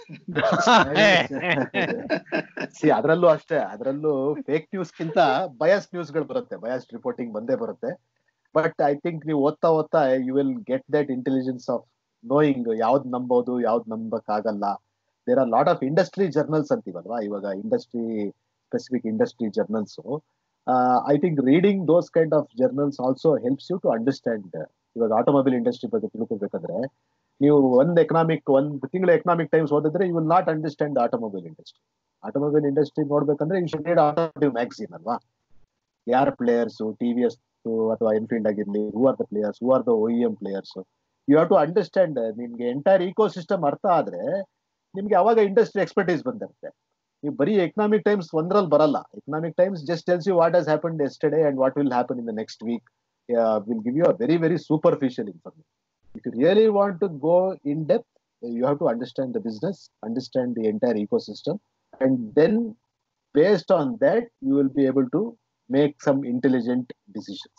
ಸಿ ಅದರಲ್ಲೂ ಅಷ್ಟೇ ಅದರಲ್ಲೂ ಫೇಕ್ ನ್ಯೂಸ್ ಗಿಂತ ಬಯಸ್ ನ್ಯೂಸ್ ಗಳು ಬರುತ್ತೆ ಬಯಸ್ ರಿಪೋರ್ಟಿಂಗ್ ಬಂದೇ ಬರುತ್ತೆ ಬಟ್ ಐ ಥಿಂಕ್ ನೀವು ಓದ್ತಾ ಓದ್ತಾ you will get that intelligence of knowing ಯಾವ್ದು ನಂಬೋದು ಯಾವ್ದು ನಂಬಕ್ ಆಗಲ್ಲ there are lot of industry journals ಅಂತೀವಲ್ವಾ ಇವಾಗ industry specific industry journals I think reading those kind of journals also helps you to understand ಇವಾಗ ಆಟೋಮೊಬೈಲ್ ಇಂಡಸ್ಟ್ರಿ ಬಗ್ಗೆ ತಿಳ್ಕೊಬೇಕಾದ್ರೆ ನೀವು ಒಂದ್ ಎಕನಾಮಿಕ್ ಒಂದ್ ತಿಂಗಳ ಎಕನಾಮಿಕ್ ಟೈಮ್ಸ್ ಓದಿದ್ರೆ you will not understand automobile industry automobile industry ನೋಡ್ಬೇಕಂದ್ರೆ you should read automotive magazine ಅಲ್ವಾ ಯಾರ ಪ್ಲೇಯರ್ಸ್ ಟಿ ವಿ ಎಸ್ ಅಥವಾ ಎನ್ಫೀಲ್ಡ್ ಆಗಿರ್ಲಿ who are the players who are the O M players you have to understand ನಿಮ್ಗೆ ಎಂಟೈರ್ ಈಕೋ ಸಿಸ್ಟಮ್ ಅರ್ಥ ಆದ್ರೆ ನಿಮ್ಗೆ ಅವಾಗ ಇಂಡಸ್ಟ್ರಿ ಎಕ್ಸ್ಪರ್ಟೈಸ್ ಬಂದಿರುತ್ತೆ ನೀವು ಬರೀ ಎಕನಾಮಿಕ್ ಟೈಮ್ಸ್ ಒಂದ್ರಲ್ಲಿ ಬರಲ್ಲ Economic Times just tells you what has happen yesterday and what will happen in the next week will give you a very very superficial information if you really want to go in depth you have to understand the business understand the entire ecosystem and then based on that you will be able to make some intelligent decisions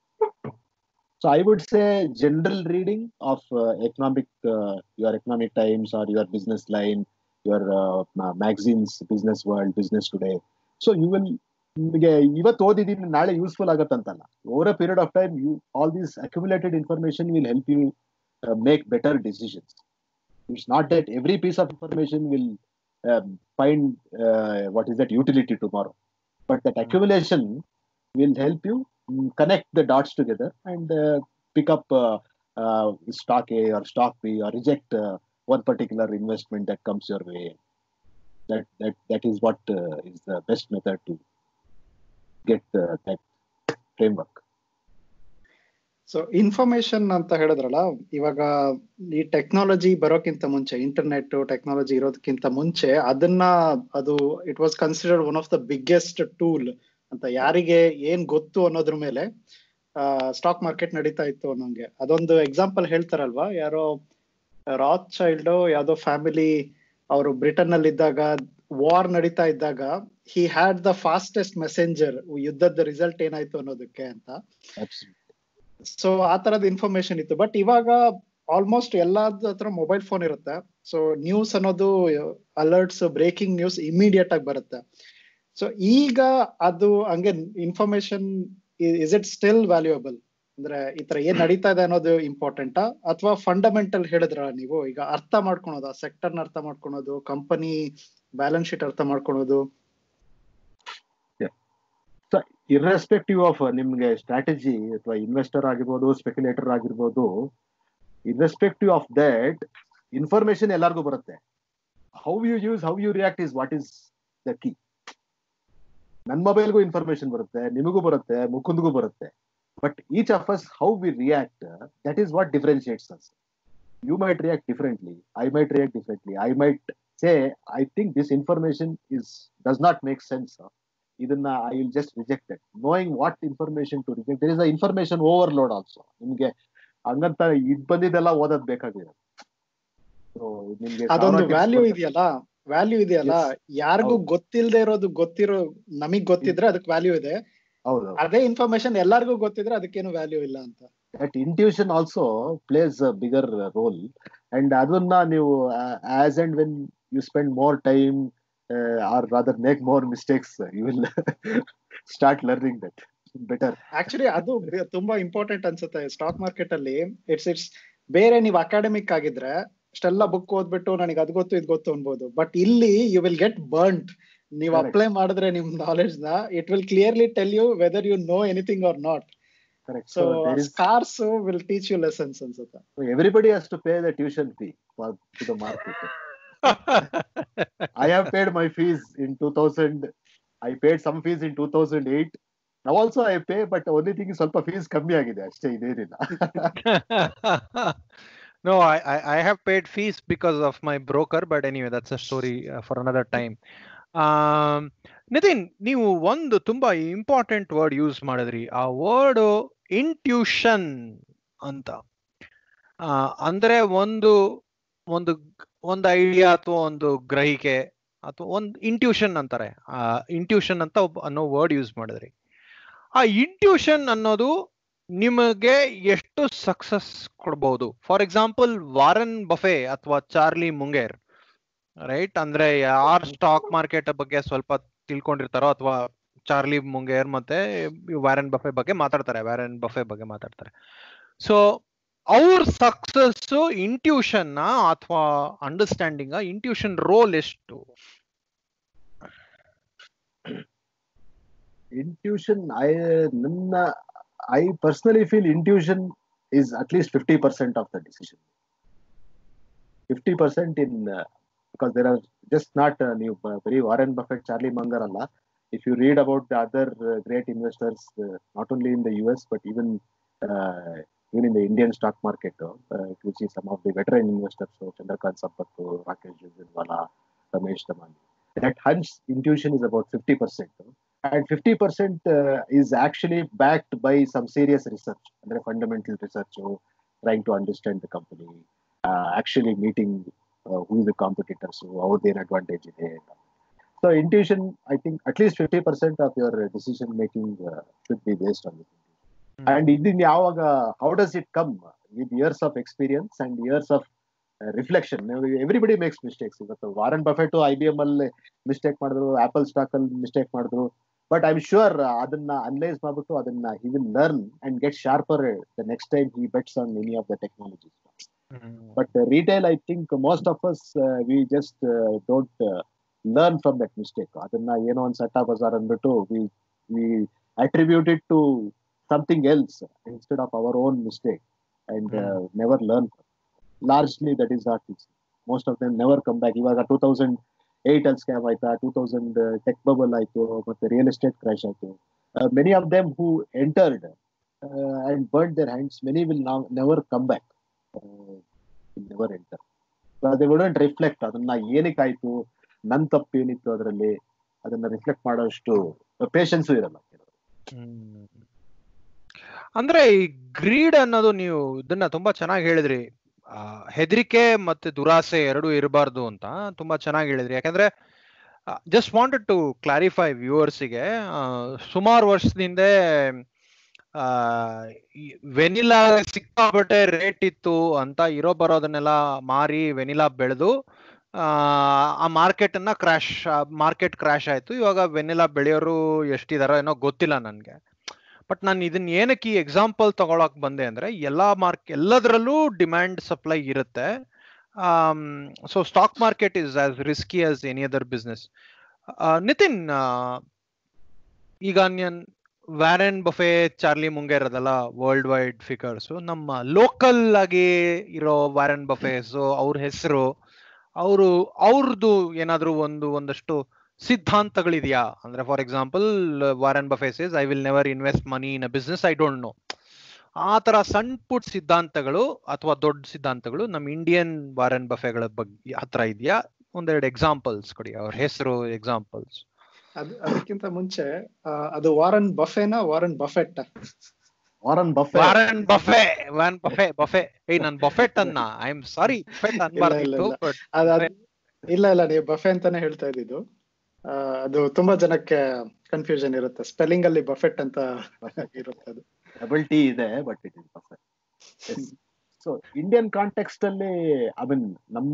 so i would say general reading of uh, economic uh, your economic times or your business line your uh, ma- magazines business world business today so you will ನಿಮಗೆ ಇವತ್ತು ಓದಿದ್ದೀನಿ ನಾಳೆ ಯೂಸ್ಫುಲ್ ಆಗತ್ತಂತಲ್ಲ over a period of time you all these accumulated information will help you make better decisions it's not that every piece of information will find uh, what is that utility tomorrow. But that accumulation will help you mm, connect the dots together and uh, pick up uh, uh, stock A or stock B or reject uh, one particular investment that comes your way. That that that is what uh, is the best method to get uh, that framework. So information ಅಂತ ಹೇಳಿದ್ರಲ್ಲ ಇವಾಗ ಈ ಟೆಕ್ನಾಲಜಿ ಬರೋಕ್ಕಿಂತ ಮುಂಚೆ ಇಂಟರ್ನೆಟ್ ಟೆಕ್ನಾಲಜಿ ಇರೋದಕ್ಕಿಂತ ಮುಂಚೆ ಅದನ್ನ ಅದು it was considered one of the biggest tool ಅಂತ ಯಾರಿಗೆ ಏನ್ ಗೊತ್ತು ಅನ್ನೋದ್ರ ಮೇಲೆ ಸ್ಟಾಕ್ ಮಾರ್ಕೆಟ್ ನಡೀತಾ ಇತ್ತು ಅನ್ನೋಂಗೆ ಅದೊಂದು ಎಕ್ಸಾಂಪಲ್ ಹೇಳ್ತಾರಲ್ವಾ ಯಾರೋ ರಾತ್ ಚೈಲ್ಡ್ ಯಾವ್ದೋ ಫ್ಯಾಮಿಲಿ ಅವರು ಬ್ರಿಟನ್ ನಲ್ಲಿ ಇದ್ದಾಗ ವಾರ್ ನಡೀತಾ ಇದ್ದಾಗ he had the fastest messenger ಯುದ್ಧದ ರಿಸಲ್ಟ್ ಏನಾಯ್ತು ಅನ್ನೋದಕ್ಕೆ ಅಂತ Absolutely. ಸೊ ಆ ತರದ ಇನ್ಫಾರ್ಮೇಶನ್ ಇತ್ತು ಬಟ್ ಇವಾಗ ಆಲ್ಮೋಸ್ಟ್ ಎಲ್ಲಾದ ಹತ್ರ ಮೊಬೈಲ್ ಫೋನ್ ಇರುತ್ತೆ ಸೊ ನ್ಯೂಸ್ ಅನ್ನೋದು ಅಲರ್ಟ್ಸ್ ಬ್ರೇಕಿಂಗ್ ನ್ಯೂಸ್ ಇಮಿಡಿಯೇಟ್ ಆಗಿ ಬರುತ್ತೆ ಸೊ ಈಗ ಅದು ಹಂಗೆ information is it still valuable ಅಂದ್ರೆ ಈ ತರ ಏನ್ ನಡೀತಾ ಇದೆ ಅನ್ನೋದು ಇಂಪಾರ್ಟೆಂಟಾ ಅಥವಾ ಫಂಡಮೆಂಟಲ್ ಹೇಳಿದ್ರ ನೀವು ಈಗ ಅರ್ಥ ಮಾಡ್ಕೊಳೋದು ಆ ಸೆಕ್ಟರ್ ನ ಅರ್ಥ ಮಾಡ್ಕೊಳೋದು ಕಂಪನಿ ಬ್ಯಾಲೆನ್ಸ್ ಶೀಟ್ ಅರ್ಥ ಮಾಡ್ಕೊಳೋದು ಇರ್ರೆಸ್ಪೆಕ್ಟಿವ್ ಆಫ್ ನಿಮ್ಗೆ ಸ್ಟ್ರಾಟಜಿ ಅಥವಾ ಇನ್ವೆಸ್ಟರ್ ಆಗಿರ್ಬೋದು ಸ್ಪೆಕ್ಯುಲೇಟರ್ ಆಗಿರ್ಬೋದು ಇರ್ರೆಸ್ಪೆಕ್ಟಿವ್ ಆಫ್ ದಟ್ ಇನ್ಫಾರ್ಮೇಶನ್ ಎಲ್ಲರಿಗೂ ಬರುತ್ತೆ how you use how you react is what is the key ನನ್ನ ಮೊಬೈಲ್ಗೂ ಇನ್ಫಾರ್ಮೇಶನ್ ಬರುತ್ತೆ ನಿಮಗೂ ಬರುತ್ತೆ ಮುಕುಂದ್ಗೂ ಬರುತ್ತೆ but each of us how we react that is what differentiates us you might react differently I might react differently I might say I think this information is does not make sense ಇದನ್ನ I will just rejected knowing what information to reject is a information overload also ನಿಮ್ಗೆ ಹಂಗಂತ ಇದ್ ಬಂದಿದ್ದೆಲ್ಲ ಓದೋದ್ ಬೇಕಾಗಿರೋದು So, ನಿಮ್ಗೆ ಅದೊಂದು ಸಾವಿರ tips ವ್ಯಾಲ್ಯೂ ಕೊಡ್ತಾರೆ. ಇದೆಯಲ್ಲ ವ್ಯಾಲ್ಯೂ ಇದೆಯಲ್ಲ ಯಾರಿಗೂ ಹೌದು. ಗೊತ್ತಿಲ್ಲದೆ ಇರೋದು ಗೊತ್ತಿರೋ ನಮಗ್ ಗೊತ್ತಿದ್ರೆ ಅದಕ್ಕೆ ವ್ಯಾಲ್ಯೂ ಇದೆ ಹೌದು ಅದೇ ಇನ್ಫಾರ್ಮೇಶನ್ ಎಲ್ಲರಿಗೂ ಗೊತ್ತಿದ್ರೆ ಅದಕ್ಕೇನು ವ್ಯಾಲ್ಯೂ ಇಲ್ಲ ಅಂತ that intuition also plays a bigger role and ಅದನ್ನ ನೀವು as and when you spend more time or rather make more mistakes you will start learning that better actually ಅದು ಬೆ- ತುಂಬಾ ಇಂಪಾರ್ಟೆಂಟ್ ಅನ್ಸುತ್ತೆ ಸ್ಟಾಕ್ ಮಾರ್ಕೆಟ್ ಅಲ್ಲಿ ಇಟ್ಸ್ ಇಟ್ಸ್ ಬೇರೆ ನೀವು ಅಕಾಡೆಮಿಕ್ ಆಗಿದ್ರೆ ಅಷ್ಟೆಲ್ಲ ಬುಕ್ ಓದ್ಬಿಟ್ಟು ನನಗೆ ಅದ್ ಗೊತ್ತು ಇದು ಗೊತ್ತು ಅನ್ಬೋದು ಬಟ್ ಇಲ್ಲಿ ಯು ವಿಲ್ ಗೆಟ್ ಬರ್ನ್ಡ್ ನೀವು Correct. ಅಪ್ಲೈ ಮಾಡಿದ್ರೆ ನಿಮ್ ನಾಲೆಡ್ಜ್ ನ it will clearly tell you whether you know anything or not correct so so there is scars will teach you lessons ಅನ್ಸುತ್ತೆ everybody has to pay the tuition fee for to the market I have paid my fees in 2000. I paid some fees in 2008. Now also I pay, but only thing is ಸ್ವಲ್ಪ ಫೀಸ್ ಕಮ್ಮಿ ಆಗಿದೆ ಅಷ್ಟೇ ಇದೇನಿಲ್ಲ no, I, I, I have paid fees because of my broker, but anyway, that's a story uh, for another time. Um, Nitin ನೀವು ಒಂದು ತುಂಬಾ ಇಂಪಾರ್ಟೆಂಟ್ ವರ್ಡ್ ಯೂಸ್ ಮಾಡಿದ್ರಿ ಆ ವರ್ಡ್ ಇಂಟ್ಯೂಷನ್ ಅಂತ ಆ, ಅಂದ್ರೆ ಒಂದು ಒಂದು ಒಂದು ಐಡಿಯಾ ಅಥವಾ ಒಂದು ಗ್ರಹಿಕೆ ಅಥವಾ ಒಂದು ಇಂಟ್ಯೂಷನ್ ಅಂತಾರೆ ಆ ಇಂಟ್ಯೂಷನ್ ಅಂತ ಒಬ್ಬ ಅನ್ನೋ ವರ್ಡ್ ಯೂಸ್ ಮಾಡಿದ್ರಿ ಆ ಇಂಟ್ಯೂಷನ್ ಅನ್ನೋದು ನಿಮಗೆ ಎಷ್ಟು ಸಕ್ಸಸ್ ಕೊಡ್ಬೋದು for example Warren Buffett or Charlie Munger right ಅಂದ್ರೆ ಯಾರ್ ಸ್ಟಾಕ್ ಮಾರ್ಕೆಟ್ ಬಗ್ಗೆ ಸ್ವಲ್ಪ ತಿಳ್ಕೊಂಡಿರ್ತಾರೋ ಅಥವಾ ಚಾರ್ಲಿ ಮುಂಗೇರ್ ಮತ್ತೆ ವ್ಯಾರನ್ ಬಫೆ ಬಗ್ಗೆ ಮಾತಾಡ್ತಾರೆ ವ್ಯಾರನ್ ಬಫೆ ಬಗ್ಗೆ ಮಾತಾಡ್ತಾರೆ ಸೊ ಅವ್ರ ಸಕ್ಸಸ್ ಇಂಟ್ಯೂಷನ್ ಅಥವಾ ಅಂಡರ್ಸ್ಟ್ಯಾಂಡಿಂಗ್ ಇಂಟ್ಯೂಷನ್ ರೋಲ್ ಎಷ್ಟು intuition i ನನ್ನ i personally feel intuition is at least 50% of the decision 50% in uh, because there are just not uh, ನೀವು ಬರೀ ವಾರೆನ್ ಬಫೆಟ್ ಚಾರ್ಲಿ ಮಂಗರ್ ಅಲ್ಲ if you read about the other uh, great investors uh, not only in the us but even uh, even in the indian stock market uh, which is some of the veteran investors so chandrakant sampath rakesh jhunjhunwala ramesh damani that hunch intuition is about 50% and 50% uh, is actually backed by some serious research ಅಂದ್ರೆ fundamental research trying to understand the company uh, actually meeting uh, who is the competitors ಅವ್ರದ್ದೇನು advantage ಇದೆ so intuition i think at least 50% of your decision making uh, should be based on this and ಇದನ್ನ ಯಾವಾಗ how does it come with years of experience and years of reflection everybody makes mistakes ಇವತ್ತು Warren Buffett I B M ಅಲ್ಲಿ ಮಿಸ್ಟೇಕ್ ಮಾಡಿದ್ರು ಆಪಲ್ ಸ್ಟಾಕ್ ಅಲ್ಲಿ ಮಿಸ್ಟೇಕ್ ಮಾಡಿದ್ರು ಬಟ್ ಐ ಶೂರ್ ಅದನ್ನ ಅನಲೈಸ್ ಮಾಡ್ಬಿಟ್ಟು ಅದನ್ನ he will learn and get sharper the next time he bets on any of the technology but retail I think most of us we just don't learn from that mistake ಅದನ್ನ ಏನೋ ಒಂದು ಸಟ್ಟ ಬಜಾರ್ ಅಂದ್ಬಿಟ್ಟು we we attribute it to something else instead of our own mistake and never learn largely that is not easy. Most of them never come back. ಇವಾಗ ಟೂ ತೌಸಂಡ್ ಏಟ್ ಅಲ್ಲಿ ಸ್ಕ್ಯಾಮ್ ಆಯ್ತಾ ಟೂ ತೌಸಂಡ್ ಟೆಕ್ ಬಬಲ್ ಆಯ್ತು ಮತ್ತೆ ರಿಯಲ್ ಎಸ್ಟೇಟ್ ಕ್ರಾಶ್ ಆಯ್ತು many of them who entered and burn their hands many will now never come back never enter they wouldn't reflect ಅದನ್ನ ಏನಕ್ಕಾಯ್ತು ನನ್ ತಪ್ಪು ಏನಿತ್ತು ಅದರಲ್ಲಿ ಅದನ್ನ ರಿಫ್ಲೆಕ್ಟ್ ಮಾಡೋಷ್ಟು ಪೇಷನ್ಸು ಇರಲ್ಲ ಅಂದ್ರೆ ಈ ಗ್ರೀಡ್ ಅನ್ನೋದು ನೀವು ಇದನ್ನ ತುಂಬಾ ಚೆನ್ನಾಗಿ ಹೇಳಿದ್ರಿ ಹೆದರಿಕೆ ಮತ್ತೆ ದುರಾಸೆ ಎರಡು ಇರಬಾರ್ದು ಅಂತ ತುಂಬಾ ಚೆನ್ನಾಗಿ ಹೇಳಿದ್ರಿ ಯಾಕಂದ್ರೆ ಜಸ್ಟ್ ವಾಂಟೆಡ್ ಟು ಕ್ಲಾರಿಫೈ ವ್ಯೂವರ್ಸಿಗೆ ಸುಮಾರು ವರ್ಷದಿಂದ ವೆನಿಲಾ ಸಿಕ್ಕಾಪಟ್ಟೆ ರೇಟ್ ಇತ್ತು ಅಂತ ಇರೋ ಬರೋದನ್ನೆಲ್ಲ ಮಾರಿ ವೆನಿಲಾ ಬೆಳೆದು ಆ ಮಾರ್ಕೆಟ್ ಅನ್ನ ಕ್ರಾಶ್ ಮಾರ್ಕೆಟ್ ಕ್ರಾಶ್ ಆಯ್ತು ಇವಾಗ ವೆನಿಲಾ ಬೆಳೆಯೋರು ಎಷ್ಟಿದಾರೋ ಏನೋ ಗೊತ್ತಿಲ್ಲ ನನ್ಗೆ ಬಟ್ ನಾನು ಇದನ್ನ ಏನಕ್ಕೆ ಈ ಎಕ್ಸಾಂಪಲ್ ತಗೊಳಕ್ ಬಂದೆ ಅಂದ್ರೆ ಎಲ್ಲಾ ಮಾರ್ಕ್ ಎಲ್ಲದರಲ್ಲೂ ಡಿಮ್ಯಾಂಡ್ ಸಪ್ಲೈ ಇರುತ್ತೆ so stock market is as risky as any other business Nitin ಈಗ ವ್ಯಾರನ್ ಬಫೆ ಚಾರ್ಲಿ ಮುಂಗೇರ್ ಅದಲ್ಲ ವರ್ಲ್ಡ್ ವೈಡ್ ಫಿಗರ್ಸ್ ನಮ್ಮ ಲೋಕಲ್ ಆಗಿ ಇರೋ ವ್ಯಾರನ್ ಬಫೆಸ್ ಅವ್ರ ಹೆಸರು ಅವರು ಅವ್ರದ್ದು ಏನಾದ್ರು ಒಂದು ಒಂದಷ್ಟು ಸಿದ್ಧಾಂತಗಳಿದೆಯಾ ಅಂದ್ರೆ for example Warren Buffett's I will never invest money in a business I don't know ಆ ತರ ಸಣ್ಣ ಪುಟ್ ಸಿದ್ಧಾಂತಗಳು ಅಥವಾ ದೊಡ್ಡ ಸಿದ್ಧಾಂತಗಳು ನಮ್ಮ ಇಂಡಿಯನ್ ವಾರನ್ ಬಫೆಗಳ ಬಗ್ಗೆ ಹತ್ರ ಇದೆಯಾ ಒಂದೆರಡು ಎಕ್ಸಾಂಪಲ್ಸ್ ಕೊಡಿ ಅವ್ರ ಹೆಸರು ಎಕ್ಸಾಂಪಲ್ಸ್ ಅದು ಅದಕ್ಕಿಂತ ಮುಂಚೆ ಅದು ವಾರನ್ ಬಫೆನಾ Warren Buffett Warren Buffett Warren Buffett Warren Buffett Buffett ಏಯ್ ನಾನು ಬಫೆಟ್ ಅನ್ನ ಐ ಆಮ್ ಸಾರಿ ಬಫೆಟ್ ಅನ್ಬಾರ್ದಿತ್ತು ಇಲ್ಲ ಇಲ್ಲ ನೀವು ಬಫೆ ಅಂತಾನೆ ಹೇಳ್ತಾ ಇದ್ದಿದ್ದು ಅದು ತುಂಬಾ ಜನಕ್ಕೆ ಕನ್ಫ್ಯೂಷನ್ ಇರುತ್ತೆ ಸ್ಪೆಲ್ಲಿಂಗ್ ಅಲ್ಲಿ ಬಫೆಟ್ ಅಂತ ಇರುತ್ತೆ ಅದು ಡಬಲ್ ಟಿ ಇದೆ but it is Buffett so Indian context ಅಲ್ಲಿ ಐ ಮೀನ್ ನಮ್ಮ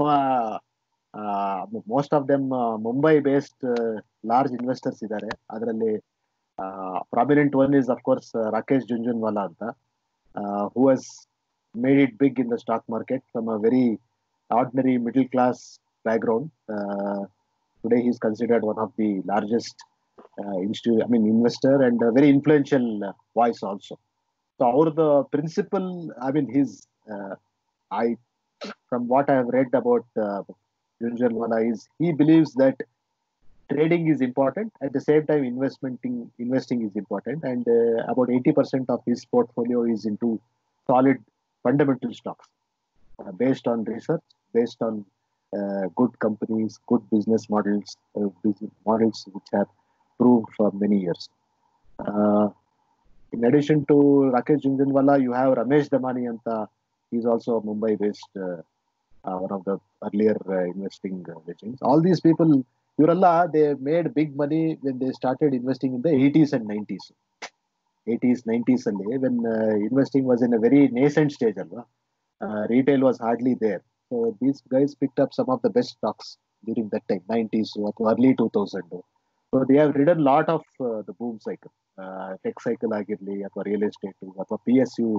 most of them Mumbai based large investors ಇದ್ದಾರೆ ಅದರಲ್ಲಿ prominent one is of course Rakesh Jhunjhunwala ಅಂತ who has made it big in the stock market from a very ordinary middle class background today he is considered one of the largest uh, institute i mean investor and a very influential uh, voice also so our the principle i mean his uh, i from what i have read about uh, Junjunwala is he believes that trading is important at the same time investmenting investing is important and uh, about 80% of his portfolio is into solid fundamental stocks uh, based on research based on uh, good companies, good business models, uh, business models which have proved for many years. Uh, in addition to Rakesh Junjunwala, you have Ramesh Damani Anta. He's also a Mumbai-based, one of the earlier investing legends. All these people, Uralla, they made big money when they started investing in the 80s and 90s. 80s, 90s, when investing was in a very nascent stage. retail was hardly there. So these guys picked up some of the best stocks during that time, 90s or early 2000. So they have ridden a lot of uh, the boom cycle, uh, tech cycle ಆಗಿರ್ಲಿ ಅಥವಾ ರಿಯಲ್ ಎಸ್ಟೇಟ್ ಅಥವಾ P S U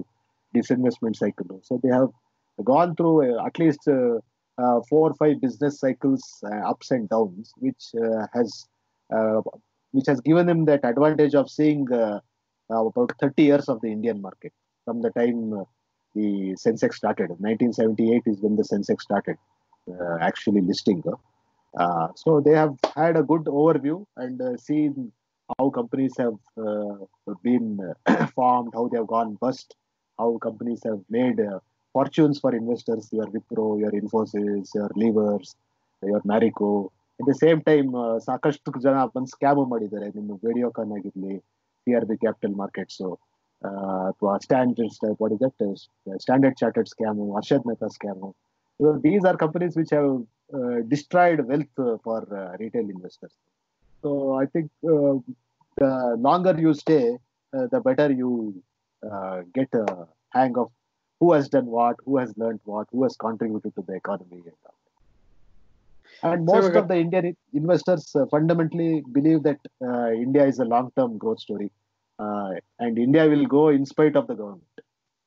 disinvestment cycle. So they have gone through uh, at least uh, uh, four or five business cycles, uh, ups and downs, which uh, has uh, which has given them that advantage of seeing uh, uh, about 30 years of the Indian market from the time uh, the Sensex started. 1978 is when the Sensex started uh, actually listing. Uh, so they have had a good overview and uh, seen how companies have uh, been uh, formed, how they have gone bust, how companies have made uh, fortunes for investors, your Wipro, your Infosys, your Levers, your Marico. At the same time, uh, ಸಾಕಷ್ಟು ಜನ ಬಂದು ಸ್ಕ್ಯಾಮ್ ಮಾಡಿದ್ದಾರೆ ನಿಮ್ಮ ವಿಡಿಯೋಕಾನ್ ಆಗಿರ್ಲಿ C R B capital markets ಅಥವಾ Standard what is that Standard Chartered scam Harshad Mehta scam these are companies which have destroyed wealth uh, for uh, retail investors. So I think uh, the longer you stay, uh, the better you uh, get a hang of who has done what, who has learned what, who has contributed to the economy. And, all. and So most we got- of the Indian investors uh, fundamentally believe that uh, India is a long-term growth story, uh, and India will go in spite of the government.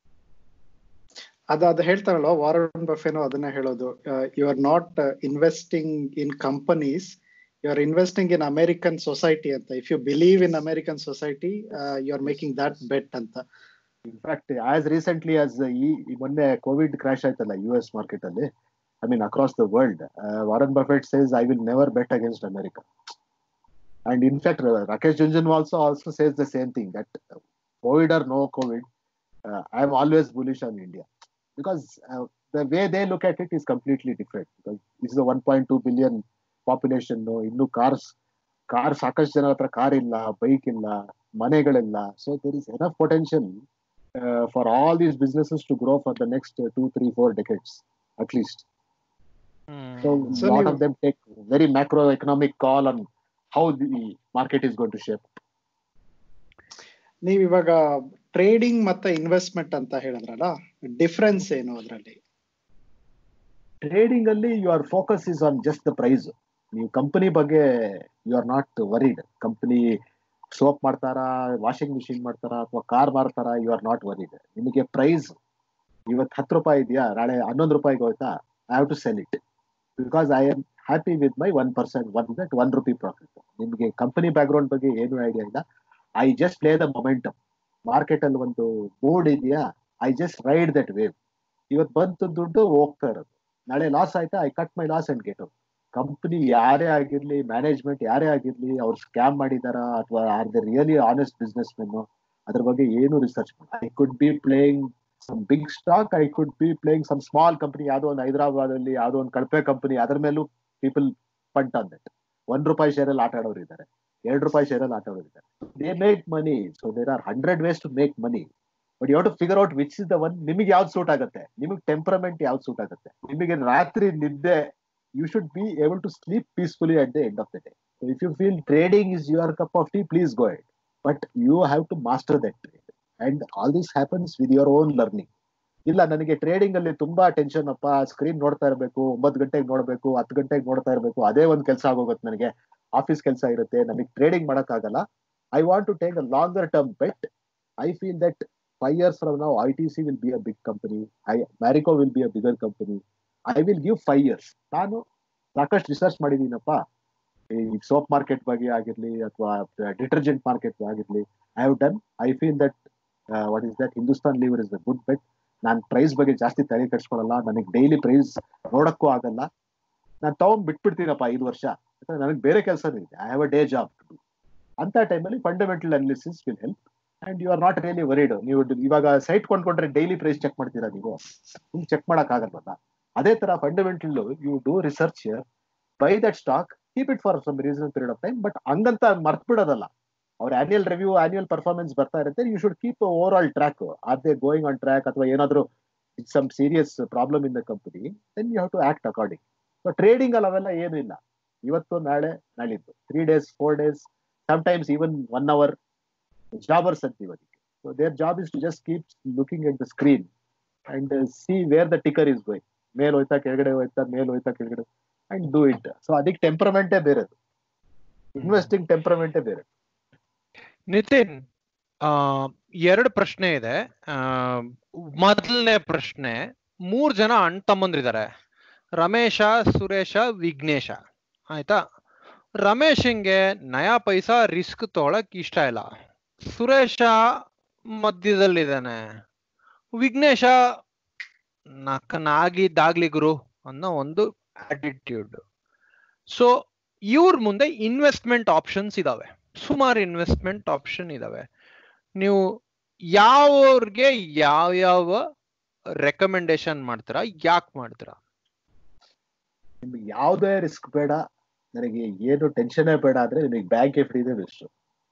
ಅದು ಅದು ಹೇಳ್ತಾರಲ್ಲ ವಾರನ್ ಬಫೆನೋ ಅದನ್ನ ಹೇಳೋದು you are not investing in companies you are investing in American society ಅಂತ if you believe in American society you are making that bet ಅಂತ ಇನ್ಫ್ಯಾಕ್ಟ್ ಆಸ್ ರೀಸೆಂಟ್ಲಿ ಆಸ್ ಈ ಈ ಮೊನ್ನೆ ಕೋವಿಡ್ ಕ್ರಾಶ್ ಆಯ್ತಲ್ಲ ಯು ಎಸ್ ಮಾರ್ಕೆಟ್ ಅಲ್ಲಿ I mean across the world Warren Buffett says I will never bet against America and in fact Rakesh Jhunjhun also also says the same thing that COVID R no COVID I am always bullish on India because the way they look at it is completely different because is one point two billion population ಇನ್ನು ಕಾರ್ಸ್ ಕಾರ್ ಸಾಕಷ್ಟು ಜನ ಹತ್ರ ಕಾರ್ ಇಲ್ಲ ಬೈಕ್ ಇಲ್ಲ ಮನೆಗಳಿಲ್ಲ so there is enough potential for all these businesses to grow for the next two three four decades at least So, So lot ನೀವು- of them take very macroeconomic call on how the market is going to shape. ನೀವ್ ಇವಾಗ ಟ್ರೇಡಿಂಗ್ ಮತ್ತೆ ಇನ್ವೆಸ್ಟ್ಮೆಂಟ್ ಅಂತ ಹೇಳಿದ್ರಲ್ಲ ಡಿಫ್ರೆನ್ಸ್ ಏನು ಅದರಲ್ಲಿ Trading ಅಲ್ಲಿ your focus is on just the price. ನೀವು ಕಂಪನಿ ಬಗ್ಗೆ you are not worried company soap ಮಾಡ್ತಾರಾ ವಾಷಿಂಗ್ ಮಿಷಿನ್ ಮಾಡ್ತಾರಾ ಅಥವಾ ಕಾರ್ ಮಾರ್ತಾರಾ ಯು ಆರ್ ನಾಟ್ ವರಿಡ್ ನಿಮಗೆ ಪ್ರೈಸ್ ಇವತ್ತು ಹತ್ತು ರೂಪಾಯಿ ಇದೆಯಾ ನಾಳೆ ಹನ್ನೊಂದು ರೂಪಾಯಿಗೆ ಹೋಯ್ತಾ I have to sell it because I am happy with my one percent one that one rupee profit ನಿಮಗೆ ಕಂಪನಿ ಬ್ಯಾಕ್ಗ್ರೌಂಡ್ ಬಗ್ಗೆ ಏನು ಐಡಿಯಾ ಇಲ್ಲ I just play the momentum market ಅಲ್ಲಿ ಒಂದು ಬೋರ್ಡ್ ಇದೆಯಾ I just ride that wave ಇವತ್ತು ಬಂತು ದುಡ್ಡು ಹೋಗ್ತಾ ಇರೋದು ನಾಳೆ ಲಾಸ್ ಆಯ್ತಾ I cut my loss and get company ಯಾರೇ ಆಗಿರ್ಲಿ ಮ್ಯಾನೇಜ್ಮೆಂಟ್ ಯಾರೇ ಆಗಿರ್ಲಿ ಅವ್ರು ಸ್ಕ್ಯಾಮ್ ಮಾಡಿದಾರಾ ಅಥವಾ are the really honest businessmen ಅದ್ರ ಬಗ್ಗೆ ಏನು research I could be playing some big stock I could be playing some small company ಯಾವ್ದೋ ಒಂದು ಹೈದರಾಬಾದ್ ಅಲ್ಲಿ ಯಾವ್ದೋ ಒಂದು ಕಳಪೆ ಕಂಪನಿ ಅದ್ರ ಮೇಲೂ ಪೀಪಲ್ ಪಂಟ್ ಆನ್ ದಟ್ ಒಂದ್ ರೂಪಾಯಿ ಶೇರ್ ಅಲ್ಲಿ ಆಟ ಆಡೋರು ಇದ್ದಾರೆ ಎರಡು ರೂಪಾಯಿ ಶೇರ್ ಅಲ್ಲಿ ಆಟ ಆಡೋರು ಇದ್ದಾರೆ they make money so there are hundred ways to make money but you to figure out which is the one ನಿಮಗೆ ಯಾವ್ದು ಸೂಟ್ ಆಗುತ್ತೆ ನಿಮಗೆ ಟೆಂಪರಮೆಂಟ್ ಯಾವ್ದು ಸೂಟ್ ಆಗುತ್ತೆ ನಿಮಗೆ ರಾತ್ರಿ ನಿದ್ದೆ you should be able to sleep peacefully at the end of the day if you feel trading is your cup of tea please go it but you have to master that trade and all this happens with your own learning ಇಲ್ಲ ನನಗೆ ಟ್ರೇಡಿಂಗ್ ಅಲ್ಲಿ ತುಂಬಾ ಟೆನ್ಷನ್ ಅಪ್ಪ ಸ್ಕ್ರೀನ್ ನೋಡ್ತಾ ಇರಬೇಕು ಒಂಬತ್ತು ಗಂಟೆಗೆ ನೋಡ್ಬೇಕು ಹತ್ತು ಗಂಟೆಗೆ ನೋಡ್ತಾ ಇರಬೇಕು ಅದೇ ಒಂದು ಕೆಲಸ ಆಗೋಗುತ್ತೆ ನನಗೆ ಆಫೀಸ್ ಕೆಲಸ ಇರುತ್ತೆ ನನಗೆ ಟ್ರೇಡಿಂಗ್ ಆಗಲ್ಲ I want to take a longer term bet I feel that five years from now I T C will be a big company I Marico will be a bigger company I will give five years ನಾನು ಸಾಕಷ್ಟು ರಿಸರ್ಚ್ ಮಾಡಿದ್ದೀನಪ್ಪ ಈ ಸೋಪ್ ಮಾರ್ಕೆಟ್ ಬಗ್ಗೆ ಆಗಿರ್ಲಿ ಅಥವಾ ಡಿಟರ್ಜೆಂಟ್ ಮಾರ್ಕೆಟ್ ಆಗಿರ್ಲಿ I have done I feel that what is that Hindustan Lever is the good bet ನಾನು ಪ್ರೈಸ್ ಬಗ್ಗೆ ಜಾಸ್ತಿ ತಲೆ ಕೆಡ್ಸ್ಕೊಳಲ್ಲ ನನಗೆ ಡೈಲಿ ಪ್ರೈಸ್ ನೋಡಕ್ಕೂ ಆಗಲ್ಲ ನಾನು ತಗೊಂಡ್ ಬಿಟ್ಬಿಡ್ತೀನಪ್ಪ ಐದು ವರ್ಷ ಯಾಕಂದ್ರೆ ನನಗೆ ಬೇರೆ ಕೆಲಸನೂ ಇದೆ I have a day job too ಅಂತ ಟೈಮಲ್ಲಿ fundamental analysis will help and you are not really worried ನೀವು ಇವಾಗ ಸೈಟ್ ಕೊಂಡ್ಕೊಂಡ್ರೆ ಡೈಲಿ ಪ್ರೈಸ್ ಚೆಕ್ ಮಾಡ್ತೀರಾ ನೀವು ನಿಮ್ಗೆ ಚೆಕ್ ಮಾಡಕ್ ಆಗಲ್ವಲ್ಲ ಅದೇ ತರ fundamental you do research buy that stock keep it for some reason period of time but ಹಂಗಂತ ಮರ್ತ್ ಬಿಡೋದಲ್ಲ ಅವ್ರ ಆನ್ಯಲ್ ರಿವ್ಯೂ ಆನ್ಯಲ್ ಪರ್ಫಾರ್ಮೆನ್ಸ್ ಬರ್ತಾ ಇರುತ್ತೆ you should keep overall track are they going on track ಅಥವಾ ಏನಾದ್ರು some serious problem in the company then you have to act according so trading ಅಲ್ಲಿ ಅವೆಲ್ಲ ಏನು ಇಲ್ಲ ಇವತ್ತು ನಾಳೆ ನಾಳಿದ್ದು three days four days sometimes even one hour jobbers ಅಂತೀವಿ ಅದಕ್ಕೆ so their job is to just keep looking at the screen and see where the ticker is going ಮೇಲ್ ಹೋಯ್ತಾ ಕೆಳಗಡೆ ಹೋಯ್ತಾ ಮೇಲ್ ಹೋಯ್ತಾ ಕೆಳಗಡೆ ಅಂಡ್ ಡೂ ಇಟ್ ಸೊ ಅದಕ್ಕೆ ಟೆಂಪರಮೆಂಟೇ ಬೇರೆ ಇನ್ವೆಸ್ಟಿಂಗ್ ಟೆಂಪರಮೆಂಟೇ ಬೇರೆ ನಿತಿನ್ ಆ ಎರಡು ಪ್ರಶ್ನೆ ಇದೆ ಆ ಮೊದಲನೇ ಪ್ರಶ್ನೆ ಮೂರ್ ಜನ ಅಣ್ಣ ತಮ್ಮಂದ್ರಿದ್ದಾರೆ ರಮೇಶ ಸುರೇಶ ವಿಘ್ನೇಶ ಆಯ್ತಾ ರಮೇಶಂಗೆ ನಯಾ ಪೈಸಾ ರಿಸ್ಕ್ ತಗೊಳಕ್ ಇಷ್ಟ ಇಲ್ಲ ಸುರೇಶ ಮಧ್ಯದಲ್ಲಿದ್ದಾನೆ ವಿಘ್ನೇಶ ನಕ್ಕನಾಗಿದ್ದಾಗ್ಲಿ ಗುರು ಅನ್ನೋ ಒಂದು ಆಟಿಟ್ಯೂಡ್ ಸೊ ಇವ್ರ ಮುಂದೆ ಇನ್ವೆಸ್ಟ್ಮೆಂಟ್ ಆಪ್ಷನ್ಸ್ ಇದಾವೆ ಸುಮಾರು ಇನ್ವೆಸ್ಟ್ಮೆಂಟ್ ಆಪ್ಷನ್ ಇದಾವೆ ನೀವು ಯಾವ್ರಿಗೆ ಯಾವ್ಯಾವ ರೆಕಮೆಂಡೇಶನ್ ಮಾಡ್ತೀರಾ ಯಾಕೆ ಮಾಡ್ತೀರಾ ನಿಮ್ಗೆ ಯಾವುದೇ ರಿಸ್ಕ್ ಬೇಡ ನನಗೆ ಏನು ಟೆನ್ಷನ್ನೇ ಬೇಡ ಅಂದ್ರೆ ನಿಮಗೆ ಬ್ಯಾಂಕ್ ಎಫ್ ಡಿ ಇದೆ ಬೆಸ್ಟ್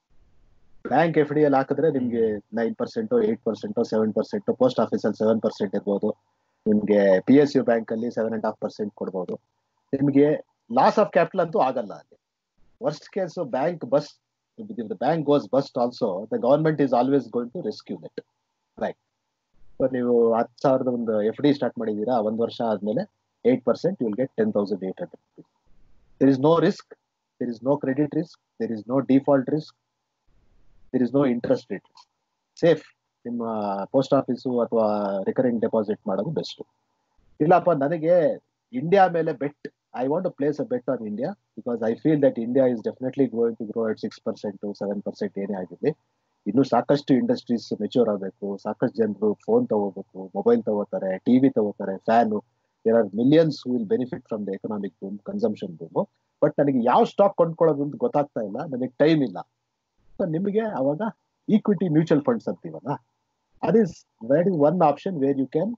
ಬ್ಯಾಂಕ್ ಎಫ್ ಡಿ ಅಲ್ಲಿ ಹಾಕಿದ್ರೆ ನಿಮ್ಗೆ nine percent eight percent seven percent post office ಅಲ್ಲಿ ಸೆವೆನ್ ಪರ್ಸೆಂಟ್ ಇರ್ಬೋದು ನಿಮ್ಗೆ ಪಿ ಎಸ್ ಯು ಬ್ಯಾಂಕ್ ಅಲ್ಲಿ ಸೆವೆನ್ ಅಂಡ್ ಹಾಫ್ ಪರ್ಸೆಂಟ್ ಕೊಡ್ಬೋದು ನಿಮ್ಗೆ ಲಾಸ್ ಆಫ್ ಕ್ಯಾಪಿಟಲ್ ಅಂತೂ ಆಗಲ್ಲ ಅಲ್ಲಿ worst case bank bust the bank goes bust also the government is always going to rescue that right ನೀವು ಹತ್ತು ಸಾವಿರದ ಒಂದು ಎಫ್ ಡಿ ಸ್ಟಾರ್ಟ್ ಮಾಡಿದೀರಾ ಒಂದ್ ವರ್ಷ ಆದ್ಮೇಲೆ eight percent will get ten thousand eight hundred rupees there is no risk, there is no credit risk, there is no default risk, there is no interest rate risk. Safe ನಿಮ್ಮ ಪೋಸ್ಟ್ ಆಫೀಸು ಅಥವಾ ರಿಕರಿಂಗ್ ಡೆಪಾಸಿಟ್ ಮಾಡೋದು ಬೆಸ್ಟ್ ಇಲ್ಲಪ್ಪ ನನಗೆ ಇಂಡಿಯಾ ಮೇಲೆ bet I want to place a bet on India because I feel that India is definitely going to grow at six percent seven percent ಏನೇ ಆಗಿರಲಿ ಇನ್ನು ಸಾಕಷ್ಟು ಇಂಡಸ್ಟ್ರೀಸ್ ಮೆಚೂರ್ ಆಗಬೇಕು ಸಾಕಷ್ಟು ಜನರು ಫೋನ್ ತಗೋಬೇಕು ಮೊಬೈಲ್ ತಗೋತಾರೆ ಟಿವಿ ತಗೋತಾರೆ fan there are millions will benefit from the economic boom consumption boom but ನನಗೆ ಯಾವ ಸ್ಟಾಕ್ ಕೊಂಡ್ಕೊಳ್ಳೋದು ಅಂತ ಗೊತ್ತಾಗ್ತಾ ಇಲ್ಲ ನನಗೆ ಟೈಮ್ ಇಲ್ಲ ಸೊ ನಿಮಗೆ ಅವಾಗ ಈಕ್ವಿಟಿ ಮ್ಯೂಚುವಲ್ ಫಂಡ್ಸ್ ಅಂತೀವಲ್ಲ that is that is one option where you can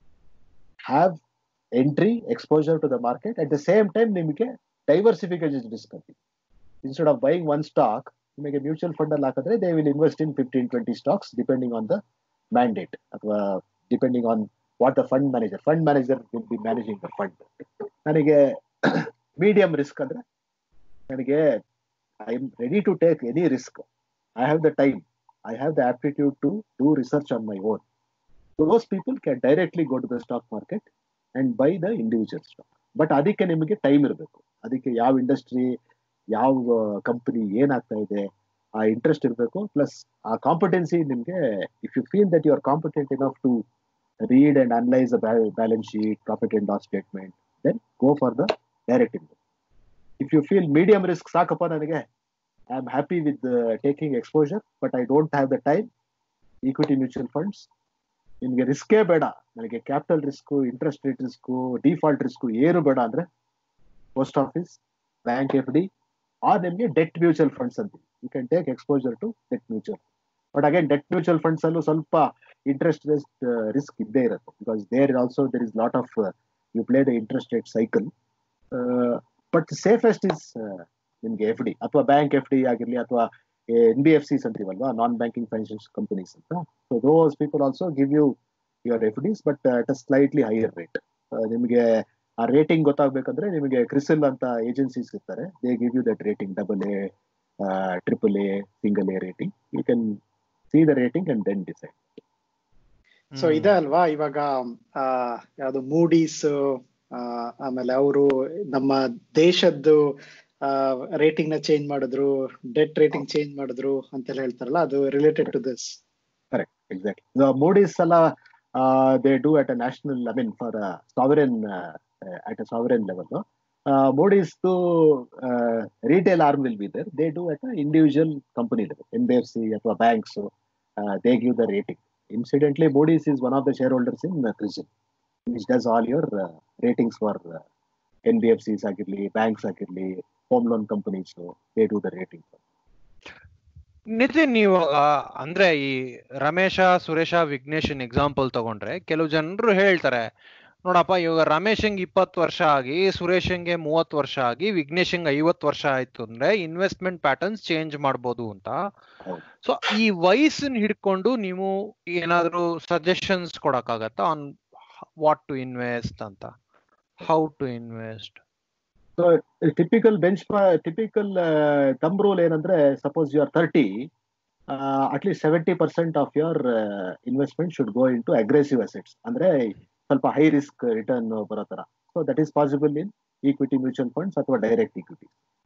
have entry exposure to the market at the same time ನಿಮಗೆ ಡೈವರ್ಸಿಫಿಕೇಶನ್ ರಿಸ್ಕ್ ಅಂತ instead of buying one stock ನಿಮಗೆ ಮ್ಯೂಚುವಲ್ ಫಂಡ್ ಅಲ್ಲಿ ಹಾಕಿದ್ರೆ they will invest in fifteen twenty stocks depending on the mandate ಅಥವಾ depending on what the fund manager fund manager will be managing the fund ನನಗೆ ಮೀಡಿಯಂ ರಿಸ್ಕ್ ಅಂದ್ರೆ ನನಗೆ I am ready to take any risk I have the time I have the aptitude to do research on my own. Those people can directly go to the stock market and buy the individual stock. But ಅದಕ್ಕೆ ನಿಮಗೆ ಟೈಮ್ ಇರಬೇಕು ಅದಕ್ಕೆ ಯಾವ ಇಂಡಸ್ಟ್ರಿ ಯಾವ ಕಂಪನಿ ಏನಾಗ್ತಾ ಇದೆ ಆ ಇಂಟ್ರೆಸ್ಟ್ ಇರಬೇಕು ಪ್ಲಸ್ ಆ ಕಾಂಪಿಟೆನ್ಸಿ ನಿಮಗೆ if you feel that you are competent enough to read and analyse balance sheet profit and loss statement then go for the direct invest if you feel medium risk ಸಾಕಪ್ಪ ನನಗೆ I am happy with taking exposure but I don't have the time equity mutual funds ನಿಮಗೆ ರಿಸ್ಕೇ ಬೇಡ ನನಗೆ capital risk interest rate risk default risk ಏನು ಬೇಡ ಅಂದ್ರೆ post office bank F D R ನಿಮಗೆ ಡೆಟ್ ಮ್ಯೂಚುವಲ್ ಫಂಡ್ಸ್ ಅಂತ you can take exposure to debt mutual but again debt mutual funds ಅಲ್ಲೂ ಸ್ವಲ್ಪ ಇಂಟ್ರೆಸ್ಟ್ ರೇಟ್ ರಿಸ್ಕ್ ಇದ್ದೇ ಇರುತ್ತೆ because there also there is lot of you play the interest rate cycle but safest is ನಿಮ್ಗೆ ಎಫ್ ಡಿ ಅಥವಾ ಬ್ಯಾಂಕ್ ಎಫ್ ಡಿ ಆಗಿರ್ಲಿ ಅಥವಾ ಎನ್ ಬಿ ಎಫ್ ಸಿಸ್ ಅಂತೀವಲ್ವಾ ನಾನ್ ಬ್ಯಾಂಕಿಂಗ್ ಫೈನಾನ್ಷಿಯಲ್ ಕಂಪನೀಸ್ ಅಂತ so those people also give you your F Ds but at a slightly higher rate ನಿಮಗೆ ಆ ರೇಟಿಂಗ್ ಗೊತ್ತಾಗ್ಬೇಕಂದ್ರೆ ನಿಮಗೆ ಕ್ರಿಸಿಲ್ ಅಂತ ಏಜೆನ್ಸೀಸ್ ಇರ್ತಾರೆ they give you that rating double A triple A single A rating you can see the rating and then decide so ಇದೆ ಅಲ್ವಾ ಇವಾಗ ಆ, ಯಾವ್ದು ಮೂಡೀಸ್ ಆಮೇಲೆ ಅವರು ನಮ್ಮ ದೇಶದ್ದು ರೇಟಿಂಗ್ ನ ಚೇಂಜ್ ಮಾಡಿದ್ರು ಡೆಟ್ ರೇಟಿಂಗ್ ಚೇಂಜ್ ಮಾಡಿದ್ರು ಅಂತೆಲ್ಲ ಹೇಳ್ತಾರಲ್ಲ ಅದು related to this correct exactly Moody's ಎಲ್ಲ they do at a national I mean for ಸಾವರೆನ್ at a sovereign level Moody's retail arm will be there they do at a individual company level N B F C ಅಥವಾ banks they give the rating incidentally Moody's is one of the shareholders in Crisil which does all your ratings for N B F Cs ಆಗಿರ್ಲಿ ಬ್ಯಾಂಕ್ಸ್ ಆಗಿರ್ಲಿ home loan companies they do the rating Nitin ಇವಾಗ ಅಂದ್ರೆ ಈ ರಮೇಶ ಸುರೇಶ ವಿಘ್ನೇಶನ್ ಎಕ್ಸಾಂಪಲ್ ತಗೊಂಡ್ರೆ ಕೆಲವು ಜನರು ಹೇಳ್ತಾರೆ ನೋಡಪ್ಪ ಇವಾಗ ರಮೇಶಂಗೆ ಇಪ್ಪತ್ತು ವರ್ಷ ಆಗಿ ಸುರೇಶಂಗೆ ಮೂವತ್ತು ವರ್ಷ ಆಗಿ ವಿಘ್ನೇಶಂಗೆ ಐವತ್ತು ವರ್ಷ ಆಯ್ತು ಅಂದ್ರೆ ಇನ್ವೆಸ್ಟ್ಮೆಂಟ್ ಪ್ಯಾಟರ್ನ್ಸ್ ಚೇಂಜ್ ಮಾಡ್ಬೋದು ಅಂತ ಹೌದು. ಸೊ ಈ ವಯಸ್ಸನ್ನ ಹಿಡ್ಕೊಂಡು ನೀವು ಏನಾದ್ರು ಸಜೆಷನ್ಸ್ ಕೊಡಕ್ಕಾಗತ್ತಾ ಆನ್ ವಾಟ್ ಟು ಇನ್ವೆಸ್ಟ್ ಅಂತ how to invest so typical bench typical thumb rule ಏನಂದ್ರೆ suppose you are thirty at least seventy percent of your investment should go into aggressive assets ಅಂದ್ರೆ ಸ್ವಲ್ಪ ಹೈ ರಿಸ್ಕ್ ರಿಟರ್ನ್ ಬರೋ ತರ so that is possible in equity mutual funds ಅಥವಾ ಡೈರೆಕ್ಟ್ ಈಕ್ವಿಟಿ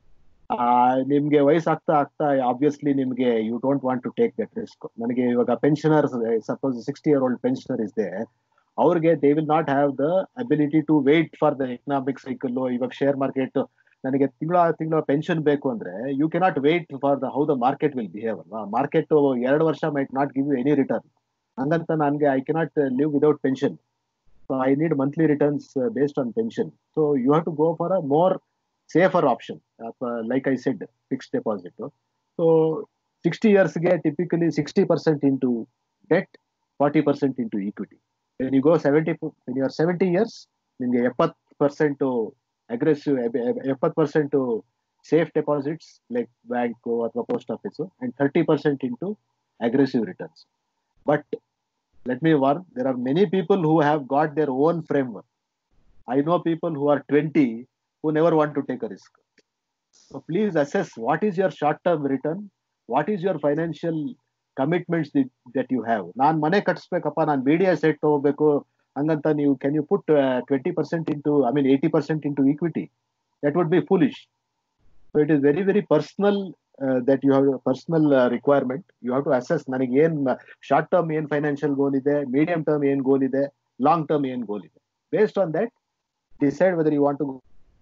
ನಿಮ್ಗೆ ವಯಸ್ಸಾಗ್ತಾ ಆಗ್ತಾ ಆಬ್ವಿಯಸ್ಲಿ ನಿಮ್ಗೆ you don't want to take that risk ನನಗೆ ಇವಾಗ pensioners suppose sixty year old pensioner is they ಅವ್ರಿಗೆ they will not have the ability to wait for the economic cycle ಇವಾಗ ಶೇರ್ ಮಾರ್ಕೆಟ್ ನನಗೆ ತಿಂಗಳ ತಿಂಗಳ ಪೆನ್ಷನ್ ಬೇಕು ಅಂದ್ರೆ you cannot wait for the how the market will behave ಅಲ್ವಾ ಮಾರ್ಕೆಟ್ ಎರಡು ವರ್ಷ might not give you any return ಹಂಗಂತ ನನಗೆ I cannot live without pension so I need monthly returns based on pension so you have to go for a more safer option like I said fix deposit so sixty ಇಯರ್ಸ್ಗೆ typically sixty percent into debt forty percent into equity when you go seventy when you are seventy years ನಿಮಗೆ ಎಪ್ಪತ್ತು ಪರ್ಸೆಂಟ್ ಅಗ್ರೆಸಿವ್ ಎಪ್ಪತ್ತು percent safe deposits like bank ಅಥವಾ post office and thirty percent into aggressive returns but let me warn there are many people who have got their own framework I know people who are twenty who never want to take a risk. So please assess what is your short-term return, what is your financial commitments that, that you have. ನಾನು ಮನೆ ಕಟ್ಸ್ಬೇಕಪ್ಪ ನಾನು ಬಿ ಡಿ ಎಸ್ ಸೆಟ್ ತಗೋಬೇಕು ಹಂಗಂತ ನೀವು can you put twenty percent into I mean eighty percent into equity that would be foolish so it is very very personal that you have personal requirement you have to assess ನನಗೆ ಏನ್ ಶಾರ್ಟ್ ಟರ್ಮ್ ಏನ್ ಫೈನಾನ್ಷಿಯಲ್ ಗೋಲ್ ಇದೆ ಮೀಡಿಯಂ ಟರ್ಮ್ ಏನ್ ಗೋಲ್ ಇದೆ ಲಾಂಗ್ ಟರ್ಮ್ ಏನ್ ಗೋಲ್ ಇದೆ based on that decide whether you want to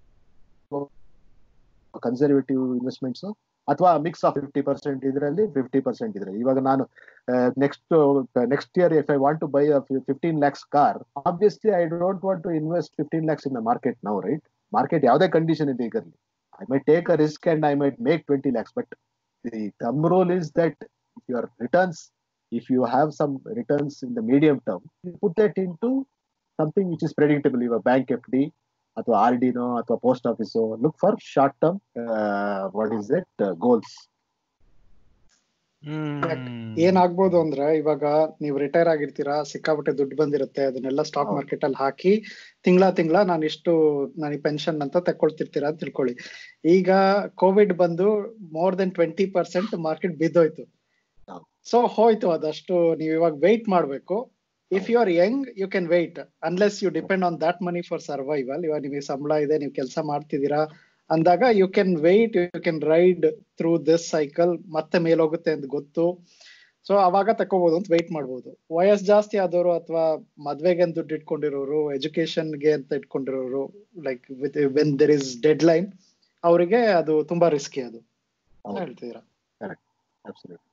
conservative investments ಅಥವಾ ಮಿಕ್ಸ್ ಆಫ್ ಫಿಫ್ಟಿ ಪರ್ಸೆಂಟ್ ಇದರಲ್ಲಿ ಫಿಫ್ಟಿ ಪರ್ಸೆಂಟ್ ಇದರಲ್ಲಿ ಇವಾಗ ನಾನು next next year if I want to buy fifteen lakhs car obviously I don't want to invest fifteen lakhs in the market ನಾವು ರೈಟ್ ಮಾರ್ಕೆಟ್ ಯಾವುದೇ ಕಂಡೀಷನ್ ಇದೆ ಈಗಲ್ಲಿ I may take a risk and I might make twenty lakhs but the thumb rule is that if your returns if you have some returns in the medium term put that into something which is predictable ಇವಾಗ ಬ್ಯಾಂಕ್ ಎಫ್ ಡಿ ಅಥವಾ ಆರ್ ಡಿನೋ ಅಥವಾ post office look for short term what is it goals ಏನಾಗ್ಬೋದು ಅಂದ್ರೆ ಇವಾಗ ನೀವು ರಿಟೈರ್ ಆಗಿರ್ತೀರಾ ಸಿಕ್ಕಾಪಟ್ಟೆ ದುಡ್ಡು ಬಂದಿರುತ್ತೆ ಅದನ್ನೆಲ್ಲ ಸ್ಟಾಕ್ ಮಾರ್ಕೆಟ್ ಅಲ್ಲಿ ಹಾಕಿ ತಿಂಗಳ ತಿಂಗಳ ನಾನು ಇಷ್ಟು ನನಗೆ ಪೆನ್ಷನ್ ಅಂತ ತಕೊಳ್ತಿರ್ತೀರಾ ಅಂತ ತಿಳ್ಕೊಳ್ಳಿ ಈಗ ಕೋವಿಡ್ ಬಂದು more than twenty percent market ಬಿದ್ದೋಯ್ತು ಸೊ ಹೋಯ್ತು ಅದಷ್ಟು ನೀವು ಇವಾಗ ವೆಯ್ಟ್ ಮಾಡ್ಬೇಕು if you are young you can wait unless you depend on that money for survival ಇವಾಗ ನಿಮಗೆ ಸಂಬಳ ಇದೆ ನೀವು ಕೆಲಸ ಮಾಡ್ತಿದ್ದೀರಾ ಅಂದಾಗ you can wait you can ride through this cycle ಮತ್ತೆ ಮೇಲೋಗುತ್ತೆ ಅಂತ ಗೊತ್ತು ಸೊ ಅವಾಗ ತಕೋಬಹುದು ಅಂತ ವೆಯ್ಟ್ ಮಾಡ್ಬೋದು ವಯಸ್ ಜಾಸ್ತಿ ಆದವರು ಅಥವಾ ಮದ್ವೆಗೆ ಅಂತ ದುಡ್ಡು ಇಟ್ಕೊಂಡಿರೋರು ಎಜುಕೇಶನ್ಗೆ ಅಂತ ಇಟ್ಕೊಂಡಿರೋರು like with when there is deadline ಅವರಿಗೆ ಅದು ತುಂಬಾ ರಿಸ್ಕಿ ಅದು ಹೇಳ್ತಿದ್ದೀರಾ absolutely